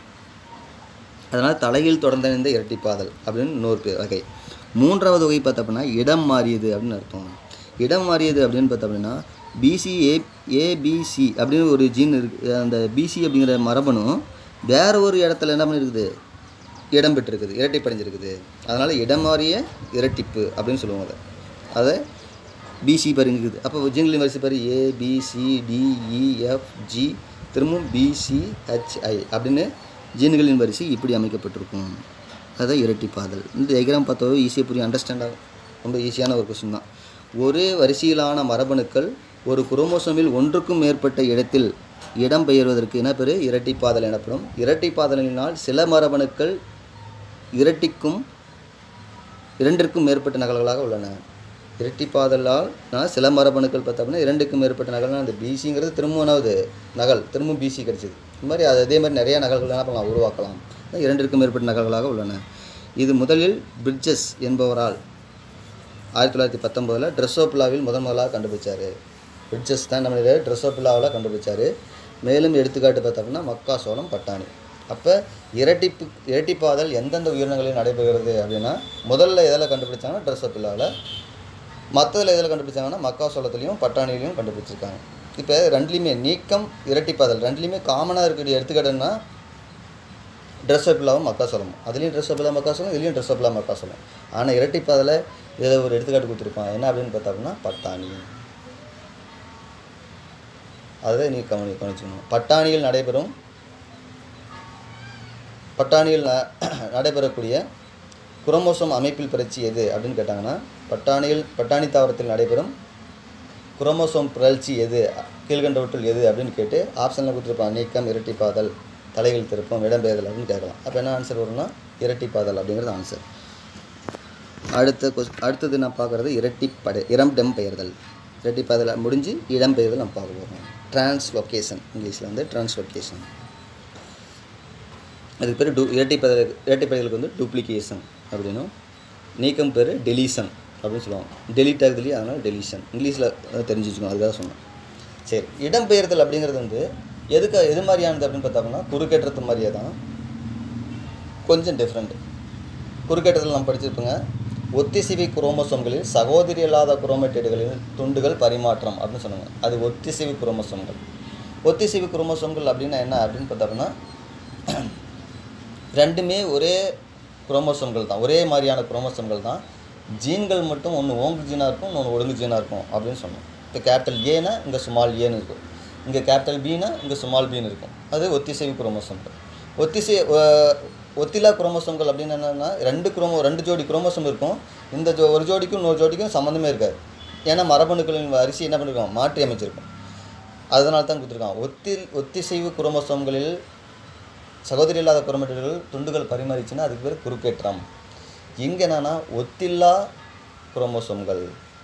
A: அதனால் தலையில் தொடர்ந்திணைந்த இரட்டிப்பாதல் அப்படின்னு இன்னொரு பேர் வகை மூன்றாவது வகை பார்த்தோம் அப்படின்னா இடம் மாறியது அப்படின்னு அர்த்தம் இடம் மாறியது அப்படின்னு பார்த்தோம் அப்படின்னா பிசி ஏ ஏபிசி அப்படின்னு ஒரு ஜீன் இருக்கு அந்த பிசி அப்படிங்கிற மரபணு வேற ஒரு இடத்துல என்ன பண்ணியிருக்குது இடம் பெற்றிருக்குது இரட்டிப்படைஞ்சிருக்குது அதனால் இடம் மாறிய இரட்டிப்பு அப்படின்னு சொல்லுவாங்க அதை அதை பிசி பருங்குது அப்போ ஜீன்களின் வரிசை பாரு A B C D E F G திரும்பவும் பிசிஹெச்ஐ அப்படின்னு ஜீன்களின் வரிசை இப்படி அமைக்கப்பட்டிருக்கும் அதுதான் இரட்டிப்பாதல் இந்த டயக்ராம் பார்த்தாவே ஈஸியாக புரியும் அண்டர்ஸ்டாண்ட் ஆகும் ரொம்ப ஈஸியான ஒரு கொஸ்டின் தான் ஒரே வரிசையிலான மரபணுக்கள் ஒரு குரோமோசோமில் ஒன்றுக்கும் மேற்பட்ட இடத்தில் இடம் பெயர்வதற்கு என்ன பேர் இரட்டிப்பாதல் எனப்படும் இரட்டிப்பாதலினால் சில மரபணுக்கள் இரட்டிக்கும் இரண்டிற்கும் மேற்பட்ட நகல்களாக உள்ளன இரட்டிப்பாதலால் நான் சில மரபணுக்கள் பார்த்தோம்னா இரண்டுக்கும் மேற்பட்ட நகல்னா அந்த பிசிங்கிறது திரும்பவும் என்னாவது நகல் திரும்பவும் பிசி கிடைச்சிது இந்த மாதிரி அது அதே மாதிரி நிறைய நகல்கள் என்ன பண்ணலாம் உருவாக்கலாம் இரண்டிற்கும் மேற்பட்ட நகல்களாக உள்ளன இது முதலில் பிரிட்ஜஸ் என்பவரால் ஆயிரத்தி தொள்ளாயிரத்தி பத்தொம்போதில் ட்ரெஸ்ஸோபிலாவில் முதன் முதலாக கண்டுபிடிச்சார் பிரிட்ஜஸ் தான் நம்ம ட்ரெஸ்ஸோபிலாவில் கண்டுபிடிச்சார் மேலும் எடுத்துக்காட்டு பார்த்தோம்னா மக்காசோளம் பட்டாணி அப்போ இரட்டிப்பு இரட்டிப்பாதல் எந்தெந்த உயிரினங்களில் நடைபெறுகிறது அப்படின்னா முதல்ல எதில் கண்டுபிடிச்சாங்கன்னா ட்ரெஸ்ஸோபிலாவில் மற்றதில் எதில் கண்டுபிடிச்சாங்கன்னா மக்காசோளத்துலேயும் பட்டாணிலையும் கண்டுபிடிச்சிருக்காங்க இப்போ ரெண்டுலேயுமே நீக்கம் இரட்டிப்பாதல் ரெண்டுலேயுமே காமனாக இருக்கக்கூடிய எடுத்துக்காட்டுன்னா ட்ரெஸ்ஸப்பிலாவும் மக்காசோளமும் அதுலேயும் ட்ரெஸ்ஸப்பிலா மக்காசோளம் இதுலேயும் ட்ரெஸ்ஸப்பிலா மக்காசோளம் ஆனால் இரட்டிப்பாதில் இதில் ஒரு எடுத்துக்காட்டு கொடுத்துருப்பான் என்ன அப்படின்னு பார்த்தோம்னா பட்டாணி அதை நீ கவனி கவனிச்சுக்கணும் பட்டாணியில் நடைபெறும் பட்டாணியில் ந- நடைபெறக்கூடிய குரோமோசோம் அமைப்பில் பிறழ்ச்சி எது அப்படின்னு கேட்டாங்கன்னா பட்டாணியில் பட்டாணி தாவரத்தில் நடைபெறும் குரோமோசோம் பிறழ்ச்சி எது கீழ்கண்டவற்றுள் எது அப்படின்னு கேட்டு ஆப்ஷனில் கொடுத்துருப்பான் நீக்கம் இரட்டிப்பாதல் தலைகள் திருப்பம் இடம்பெயர்தல் அப்படின்னு கேட்கலாம் அப்போ என்ன ஆன்சர் வரும்னா இரட்டிப்பாதல் அப்படிங்கிறது ஆன்சர் அடுத்த கொஸ் அடுத்தது நான் பார்க்குறது இரட்டிப்படை இடம் பெயர்தல் இரட்டிப்பாதல் முடிஞ்சு இடம்பெயர்தல் நம்ம பார்க்க போகிறோம் டிரான்ஸ்லொகேஷன் இங்கிலீஷில் வந்து டிரான்ஸ்லொகேஷன் அதுக்கு பேர் டூ இரட்டைப்பதல் இரட்டைப்படைகளுக்கு வந்து டூப்ளிகேஷன் அப்படின்னும் நீக்கம் பேர் டெலீஷன் அப்படின்னு சொல்லுவாங்க டெலீட் ஆகுது இல்லையா அதனால் டெலீஷன் இங்கிலீஷில் தெரிஞ்சு வச்சுக்கணும் அதுக்காக சொன்னேன் சரி இடம்பெயர்தல் அப்படிங்கிறது வந்து எதுக்கு எது மாதிரியானது அப்படின்னு பார்த்தோம்னா குறுக்கேற்றத்து மாதிரியே தான் கொஞ்சம் டிஃப்ரெண்ட் குறுக்கேற்றத்தில் நம்ம படிச்சிருப்போங்க ஒத்திசைவி குரோமோசோம்களில் சகோதரி அல்லாத குரோமேட்டேடுகளில் துண்டுகள் பரிமாற்றம் அப்படின்னு சொன்னாங்க அது ஒத்திசைவி குரோமோசோம்கள் ஒத்திசைவி குரோமோசோம்கள் அப்படின்னா என்ன அப்படின்னு பார்த்தோம்னா ரெண்டுமே ஒரே குரோமோசோம்கள் தான் ஒரே மாதிரியான குரோமோசோம்கள் தான் ஜீன்கள் மட்டும் ஒன்று ஓங்கு ஜீனாக இருக்கும் இன்னொன்று ஒழுங்கு ஜீனாக இருக்கும் அப்படின்னு சொன்னோம் இப்போ கேபிட்டல் ஏனா இங்கே சுமால் ஏன்னு இருக்கும் இங்கே கேபிட்டல் பீனா இங்கே சுமால் பீன்னு இருக்கும் அது ஒத்திசைவு குரோமோசோம்கள் ஒத்திசை அஹ், ஒத்திலா குரோமோசோம்கள் அப்படின்னு என்னென்னா ரெண்டு குரோமோ ரெண்டு ஜோடி குரோமோசோம் இருக்கும் இந்த ஜோ ஒரு ஜோடிக்கும் இன்னொரு ஜோடிக்கும் சம்மந்தமே இருக்காது ஏன்னா மரபணுக்களின் வரிசை என்ன பண்ணிருக்கோம் மாற்றி அமைச்சிருக்கோம் அதனால தான் கொடுத்துருக்கான் ஒத்தில் ஒத்திசைவு குரோமோசோம்களில் சகோதரி இல்லாத குரோமேட்டர்கள் துண்டுகள் பரிமாறிச்சுன்னா அதுக்கு பேர் குறுக்கேற்றம் இங்கே என்னன்னா ஒத்தில்லா குரோமோசோம்கள்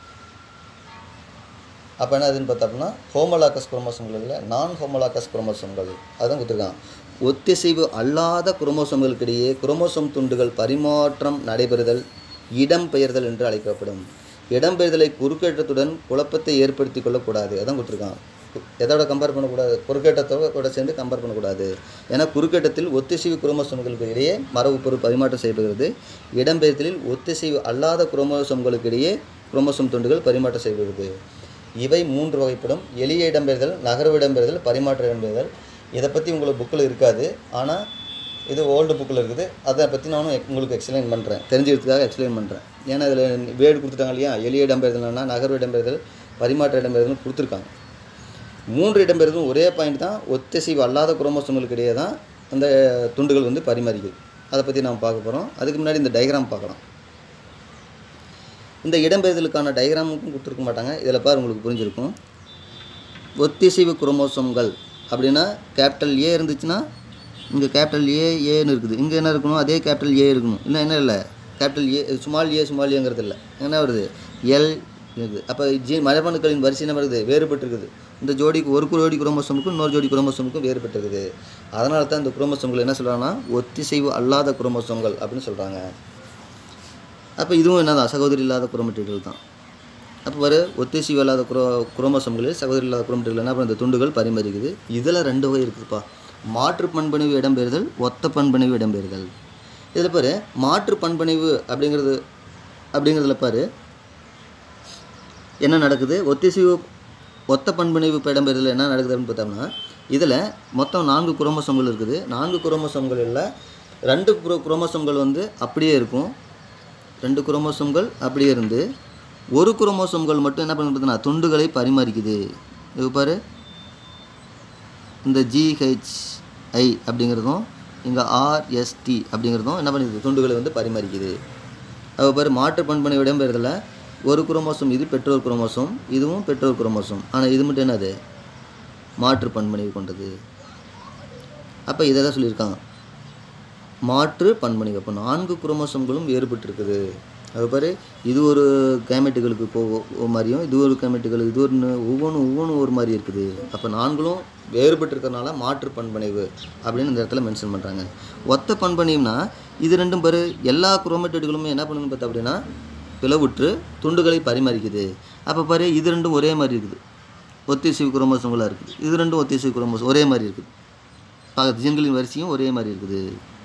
A: அப்போ என்ன அதுன்னு பார்த்தோம்னா ஹோமோலாக்கஸ் குரோமோசோம்கள் இல்லை நான் ஹோமோலாக்கஸ் குரோமோசோம்கள் அதுதான் கொடுத்துருக்கான் ஒத்திசைவு அல்லாத குரோமோசோம்களுக்கிடையே குரோமோசோம் துண்டுகள் பரிமாற்றம் நடைபெறுதல் இடம்பெயர்தல் என்று அழைக்கப்படும் இடம்பெயர்தலை குறுக்கேற்றத்துடன் குழப்பத்தை ஏற்படுத்தி கொள்ளக்கூடாது அதான் கொடுத்துருக்கான் கு- எதோட கம்பேர் பண்ணக்கூடாது குறுக்கேற்றத்தோட கூட சேர்ந்து கம்பேர் பண்ணக்கூடாது ஏன்னா குறுக்கேற்றத்தில் ஒத்திசைவு குரோமோசோம்களுக்கு இடையே மரபு பொருள் பரிமாற்றம் செய்யப்படுகிறது இடம்பெயர்தலில் ஒத்திசைவு அல்லாத குரோமோசோம்களுக்கு இடையே குரோமோசோம் துண்டுகள் பரிமாற்றம் செய்யப்படுகிறது இவை மூன்று வகைப்படும் எளிய இடம்பெயர்தல் நகர்வு இடம்பெயர்தல் பரிமாற்ற இடம்பெயர்தல் இதை பற்றி உங்களுக்கு புக்கில் இருக்காது ஆனால் இது ஓல்டு புக்கில் இருக்குது அதை பற்றி நானும் எக்- உங்களுக்கு எக்ஸ்பிளைன் பண்ணுறேன் தெரிஞ்சுக்கிறதுக்காக எக்ஸ்பிளைன் பண்ணுறேன் ஏன்னா இதில் வேர்டு கொடுத்துட்டாங்க இல்லையா எளிய இடம்பெயர்தல்னா நகர்வு இடம்பெயர்தல் பரிமாற்ற இடம்பெயர்தல் கொடுத்துருக்காங்க மூன்று இடம்பெயர்தலும் ஒரே பாயிண்ட் தான் ஒத்திசைவு அல்லாத குரோமோசோம்களுக்கு இடையே தான் அந்த துண்டுகள் வந்து பரிமாறிக்குது அதை பற்றி நாம் பார்க்க போகிறோம் அதுக்கு முன்னாடி இந்த டயக்ராம் பார்க்கலாம் இந்த இடம்பெயர்தலுக்கான டயக்ராமுக்கும் கொடுத்துருக்க மாட்டாங்க இதில் பாரு உங்களுக்கு புரிஞ்சிருக்கும் ஒத்திசைவு குரோமோசோம்கள் அப்படின்னா கேபிட்டல் ஏ இருந்துச்சுன்னா இங்கே கேபிட்டல் ஏ ஏன்னு இருக்குது இங்கே என்ன இருக்கணும் அதே கேபிட்டல் ஏ இருக்கணும் இல்லை என்ன இல்லை capital A small A small ஏங்கிறது இல்லை என்ன வருது எல் இருக்குது அப்போ ஜீ மரபணுக்களின் வரிசை என்ன வருது வேறுபட்டு இருக்குது இந்த ஜோடிக்கு ஒரு ஜோடி குரோமோசோமுக்கும் இன்னொரு ஜோடி குரோமோசோமுக்கும் வேறுபட்டு இருக்குது அதனால தான் இந்த குரோமோசோம்கள் என்ன சொல்கிறாங்கன்னா ஒத்திசைவு அல்லாத குரோமோசோம்கள் அப்படின்னு சொல்கிறாங்க அப்போ இதுவும் என்னதான் சகோதரி இல்லாத குரோமேட்டிகள் தான் அப்போ வர ஒத்திசைவு இல்லாத குரோ குரோமோசோம்களில் சகோதரி இல்லாத குரோமேட்டிகள் என்ன பண்ணுறது துண்டுகள் பரிமாறிக்குது இதில் ரெண்டு வகை இருக்குதுப்பா மாற்று பண்பணிவு இடம்பெறுதல் ஒத்த பண்பணிவு இடம்பெறுதல் இதில் பாரு மாற்று பண்பணிவு அப்படிங்கிறது அப்படிங்கிறதுல பாரு என்ன நடக்குது ஒத்திசைவு ஒத்த பண்பணிவு இப்போ இடம்பெறுதல் என்ன நடக்குது அப்படின்னு பார்த்தோம்னா இதில் மொத்தம் நான்கு குரோமோசோம்கள் இருக்குது நான்கு குரோமோசோம்களில் ரெண்டு குரோ குரோமோசோம்கள் வந்து அப்படியே இருக்கும் ரெண்டு குரோமோசோம்கள் அப்படியே இருந்து ஒரு குரோமோசோம்கள் மட்டும் என்ன பண்ணுறதுன்னா துண்டுகளை பரிமாறிக்குது இது பாரு இந்த ஜிஹெச்ஐ அப்படிங்கிறதும் இங்கே ஆர்எஸ்டி அப்படிங்கிறதும் என்ன பண்ணுது துண்டுகளை வந்து பரிமாறிக்குது அது பாரு மாற்று பண்பனை இடம்பெறுதல ஒரு குரோமோசோம் இது பெற்றோர் குரோமோசோம் இதுவும் பெற்றோர் குரோமோசோம் ஆனால் இது மட்டும் என்னது மாற்று பண்பனை கொண்டது அப்போ இதை தான் சொல்லியிருக்காங்க மாற்று பண்பணிவு அப்போ நான்கு குரோமோசோம்களும் வேறுபட்டு இருக்குது அது பாரு இது ஒரு கேமெட்டுகளுக்கு போ ஒரு மாதிரியும் இது ஒரு கேமெட்டுகள் இது ஒரு ஒவ்வொன்றும் ஒவ்வொன்றும் ஒரு மாதிரி இருக்குது அப்போ நான்களும் வேறுபட்டு இருக்கிறனால மாற்று பண்பணிவு அப்படின்னு இந்த இடத்துல மென்ஷன் பண்ணுறாங்க ஒத்த பண்பணிவுனா இது ரெண்டும் பாரு எல்லா குரோமேட்டடுகளுமே என்ன பண்ணுன்னு பார்த்தா அப்படின்னா பிளவுற்று துண்டுகளை பரிமாறிக்குது அப்போ பாரு இது ரெண்டும் ஒரே மாதிரி இருக்குது ஒத்திசைவு குரோமோசோங்களாக இருக்குது இது ரெண்டும் ஒத்திசைவு குரோமோசோம் ஒரே மாதிரி இருக்குது பார்க்க ஜீன்களின் வரிசையும் ஒரே மாதிரி இருக்குது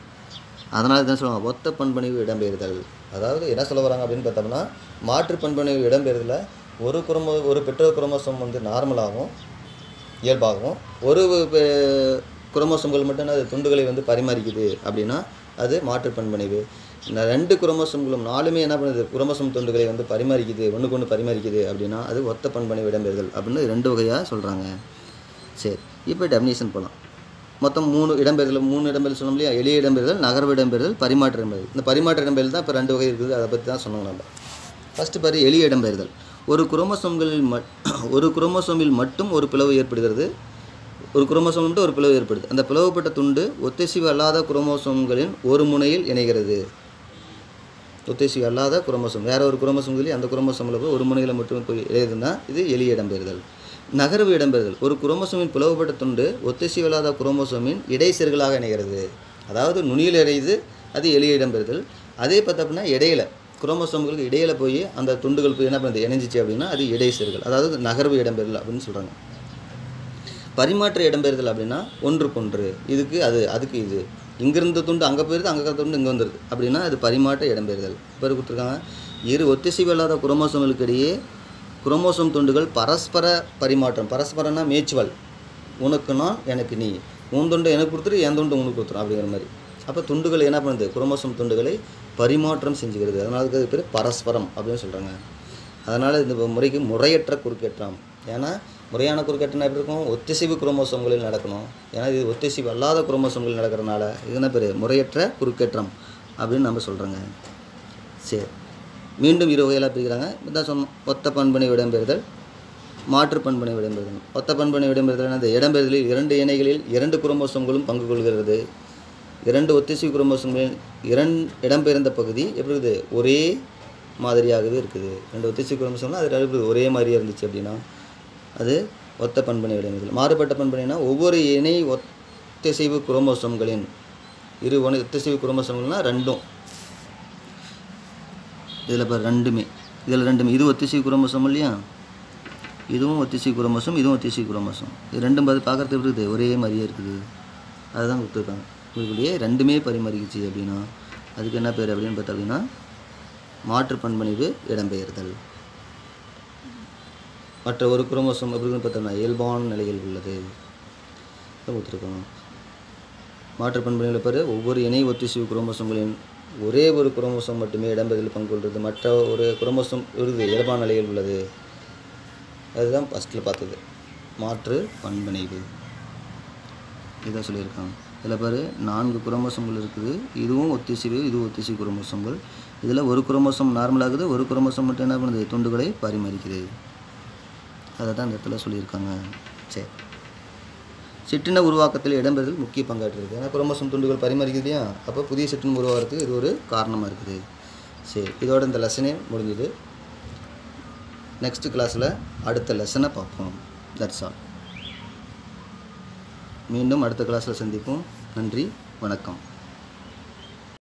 A: அதனால தான் சொல்லுவாங்க ஒத்த பண்பணிவு இடம்பெயர்தல் அதாவது என்ன சொல்ல வராங்க அப்படின்னு பார்த்தோம்னா மாற்று பண்பணிவு இடம்பெயர்தலில் ஒரு குரோமோ ஒரு பெற்றோர் குரோமோசோம் வந்து நார்மலாகவும் இயல்பாகவும் ஒரு பெ- குரோமோசோம்கள் மட்டும் அது துண்டுகளை வந்து பரிமாறிக்குது அப்படின்னா அது மாற்று பண்பணிவு இந்த ரெண்டு குரோமோசோம்களும் நாலுமே என்ன பண்ணுது குரோமோசோம் துண்டுகளை வந்து பரிமாறிக்குது ஒன்றுக்கு ஒன்று பரிமாறிக்குது அப்படின்னா அது ஒத்த பண்பணிவு இடம்பெயர்தல் அப்படின்னு ரெண்டு வகையாக சொல்கிறாங்க சரி இப்போ டெஃபினேஷன் போகலாம் மொத்தம் மூணு இடம்பெயர்தல் மூணு இடம்பெயர்தல் சொன்னோம் இல்லையா எளிய இடம்பெயர்தல் நகர்வு இடம்பெயர்தல் பரிமாற்ற இடம்பெயர்தல் இந்த பரிமாற்ற இடம்பெயர்தல் தான் இப்போ ரெண்டு வகை இருக்குது அதை பற்றி தான் சொன்னோம் நம்ம ஃபஸ்ட்டு பாரு எளிய இடம்பெயர்தல் ஒரு குரோமோசோம்களில் மட் ஒரு குரோமோசோமில் மட்டும் ஒரு பிளவு ஏற்படுகிறது ஒரு குரோமோசோம் மட்டும் ஒரு பிளவு ஏற்படுது அந்த பிளவுபட்ட துண்டு ஒத்திசைவு அல்லாத குரோமோசோம்களின் ஒரு முனையில் இணைகிறது ஒத்திசைவு அல்லாத குரோமோசோம் வேற ஒரு குரோமோசோம் சொல்லி அந்த குரோமோசோமில் போய் ஒரு முனையில் மட்டும் போய் இணையுதுன்னா இது எளிய இடம்பெயர்தல் நகர்வு இடம்பெயர்தல் ஒரு குரோமோசோமின் பிளவுபட்ட துண்டு ஒத்திசைவு அல்லாத குரோமோசோமின் இடைசெருகலாக இணைகிறது அதாவது நுனியில் இணையுது அது எளிய இடம்பெயர்தல் அதே பார்த்தா அப்படின்னா இடையில குரோமோசோம்களுக்கு இடையில போய் அந்த துண்டுகள் போய் என்ன பண்ணுது இணைஞ்சிச்சு அப்படின்னா அது இடைசெருகல் அதாவது நகர்வு இடம்பெயர்தல் அப்படின்னு சொல்கிறாங்க பரிமாற்ற இடம்பெயர்தல் அப்படின்னா ஒன்றுக்கொன்று இதுக்கு அது அதுக்கு இது இங்கிருந்த துண்டு அங்கே போயிருது அங்கே இருக்கிற துண்டு இங்கே வந்துடுது அப்படின்னா அது பரிமாற்ற இடம்பெயர்தல் இப்போ கொடுத்துருக்காங்க இரு ஒத்திசைவு இல்லாத குரோமோசோம்களுக்கு இடையே குரோமோசோம் துண்டுகள் பரஸ்பர பரிமாற்றம் பரஸ்பரம்னா மேய்ச்சுவல் உனக்கு நான் எனக்கு நீ உன் துண்டு எனக்கு கொடுத்துரு என் துண்டு உனக்கு கொடுத்துரும் அப்படிங்கிற மாதிரி அப்போ துண்டுகள் என்ன பண்ணுது குரோமோசோம் துண்டுகளை பரிமாற்றம் செஞ்சுக்கிறது அதனால அதுக்கு அது பேர் பரஸ்பரம் அப்படின்னு சொல்கிறாங்க அதனால் இந்த முறைக்கு முறையற்ற குறுக்கேற்றம் ஏன்னா முறையான குறுக்கேற்றம் எப்படி இருக்கும் ஒத்திசைவு குரோமோசோம்களில் நடக்கணும் ஏன்னா இது ஒத்திசைவு அல்லாத குரோமோசோம்களில் நடக்கிறனால இது என்ன பேர் முறையற்ற குறுக்கேற்றம் அப்படின்னு நம்ம சொல்கிறோங்க சரி மீண்டும் இரு வகையில் பிரிக்கிறாங்க இதான் சொன்னோம் ஒத்த பண்பனை இடம்பெறுதல் மாற்று பண்பனை இடம்பெறுதல் ஒத்த பண்பனை இடம்பெறுதல் அந்த இடம்பெறுதலில் இரண்டு இணைகளில் இரண்டு குரோமோசோம்களும் பங்கு கொள்கிறது இரண்டு ஒத்திசைவு குரோமோசோம்களில் இரண்டு இடம்பெயர்ந்த பகுதி எப்படி இருக்குது ஒரே மாதிரியாகவே இருக்குது ரெண்டு ஒத்திசைவு குரோமோசோம்னா அது எப்படி ஒரே மாதிரியே இருந்துச்சு அப்படின்னா அது ஒத்த பண்பனை இடம்பெறுதல் மாறுபட்ட பண்பனைனா ஒவ்வொரு இணை ஒத்திசைவு குரோமோசோம்களின் இரு ஒன்று ஒத்திசைவு குரோமோசோம்கள்னால் ரெண்டும் இதில் பாரு ரெண்டுமே இதில் ரெண்டுமே இது ஒத்திசைவு குரோமோசோம் இல்லையா இதுவும் ஒத்திசைவு குரோமோசோம் இதுவும் ஒத்திசைவு குரோமோசோம் இது ரெண்டும் பார்த்து பார்க்குறதுக்கு எப்படி இருக்குது ஒரே மாதிரியே இருக்குது அதுதான் கொடுத்துருக்காங்க இதுக்குள்ளேயே ரெண்டுமே பரிமாறிக்குச்சு அப்படின்னா அதுக்கு என்ன பேர் அப்படின்னு பார்த்தா அப்படின்னா மாற்று பண்பணிவு இடம்பெயர்தல் மற்ற ஒரு குரோமோசோம் எப்படின்னு பார்த்தோம்னா இயல்பான நிலையில் உள்ளது இதை கொடுத்துருக்கோம் மாற்று பண்புகளை பாரு ஒவ்வொரு இணை ஒத்திசைவு குரோமோசோம்களின் ஒரே ஒரு குரோமோசோம் மட்டுமே இடம்பெறுதல் பங்கு கொள்கிறது மற்ற ஒரு குரோமோசோம் இருக்குது இயல்பான நிலையில் உள்ளது அதுதான் ஃபஸ்ட்டில் பார்த்தது மாற்று பண்பிணைவு இதான் சொல்லியிருக்காங்க இதில் பாரு நான்கு குரோமோசோம்கள் இருக்குது இதுவும் ஒத்திசைவு இதுவும் ஒத்திசைவு குரோமோசோம்கள் இதில் ஒரு குரோமோசோம் நார்மலாகுது ஒரு குரோமோசோம் மட்டும் என்ன பண்ணுது துண்டுகளை பரிமாறிக்கிறது அதை தான் இந்த இடத்துல சொல்லியிருக்காங்க சரி சிற்றின உருவாக்கத்தில் இடம்பெறுதல் முக்கிய பங்காற்றுறது ஏன்னா குரோமோசோம் துண்டுகள் பரிமாறிக்குது இல்லையா அப்போ புதிய சிற்றினம் உருவாகிறதுக்கு இது ஒரு காரணமாக இருக்குது சரி இதோட இந்த லெசனே முடிஞ்சுது நெக்ஸ்ட் கிளாஸில் அடுத்த லெசனை பார்ப்போம் தட்ஸ் ஆல் மீண்டும் அடுத்த கிளாஸில் சந்திப்போம் நன்றி வணக்கம்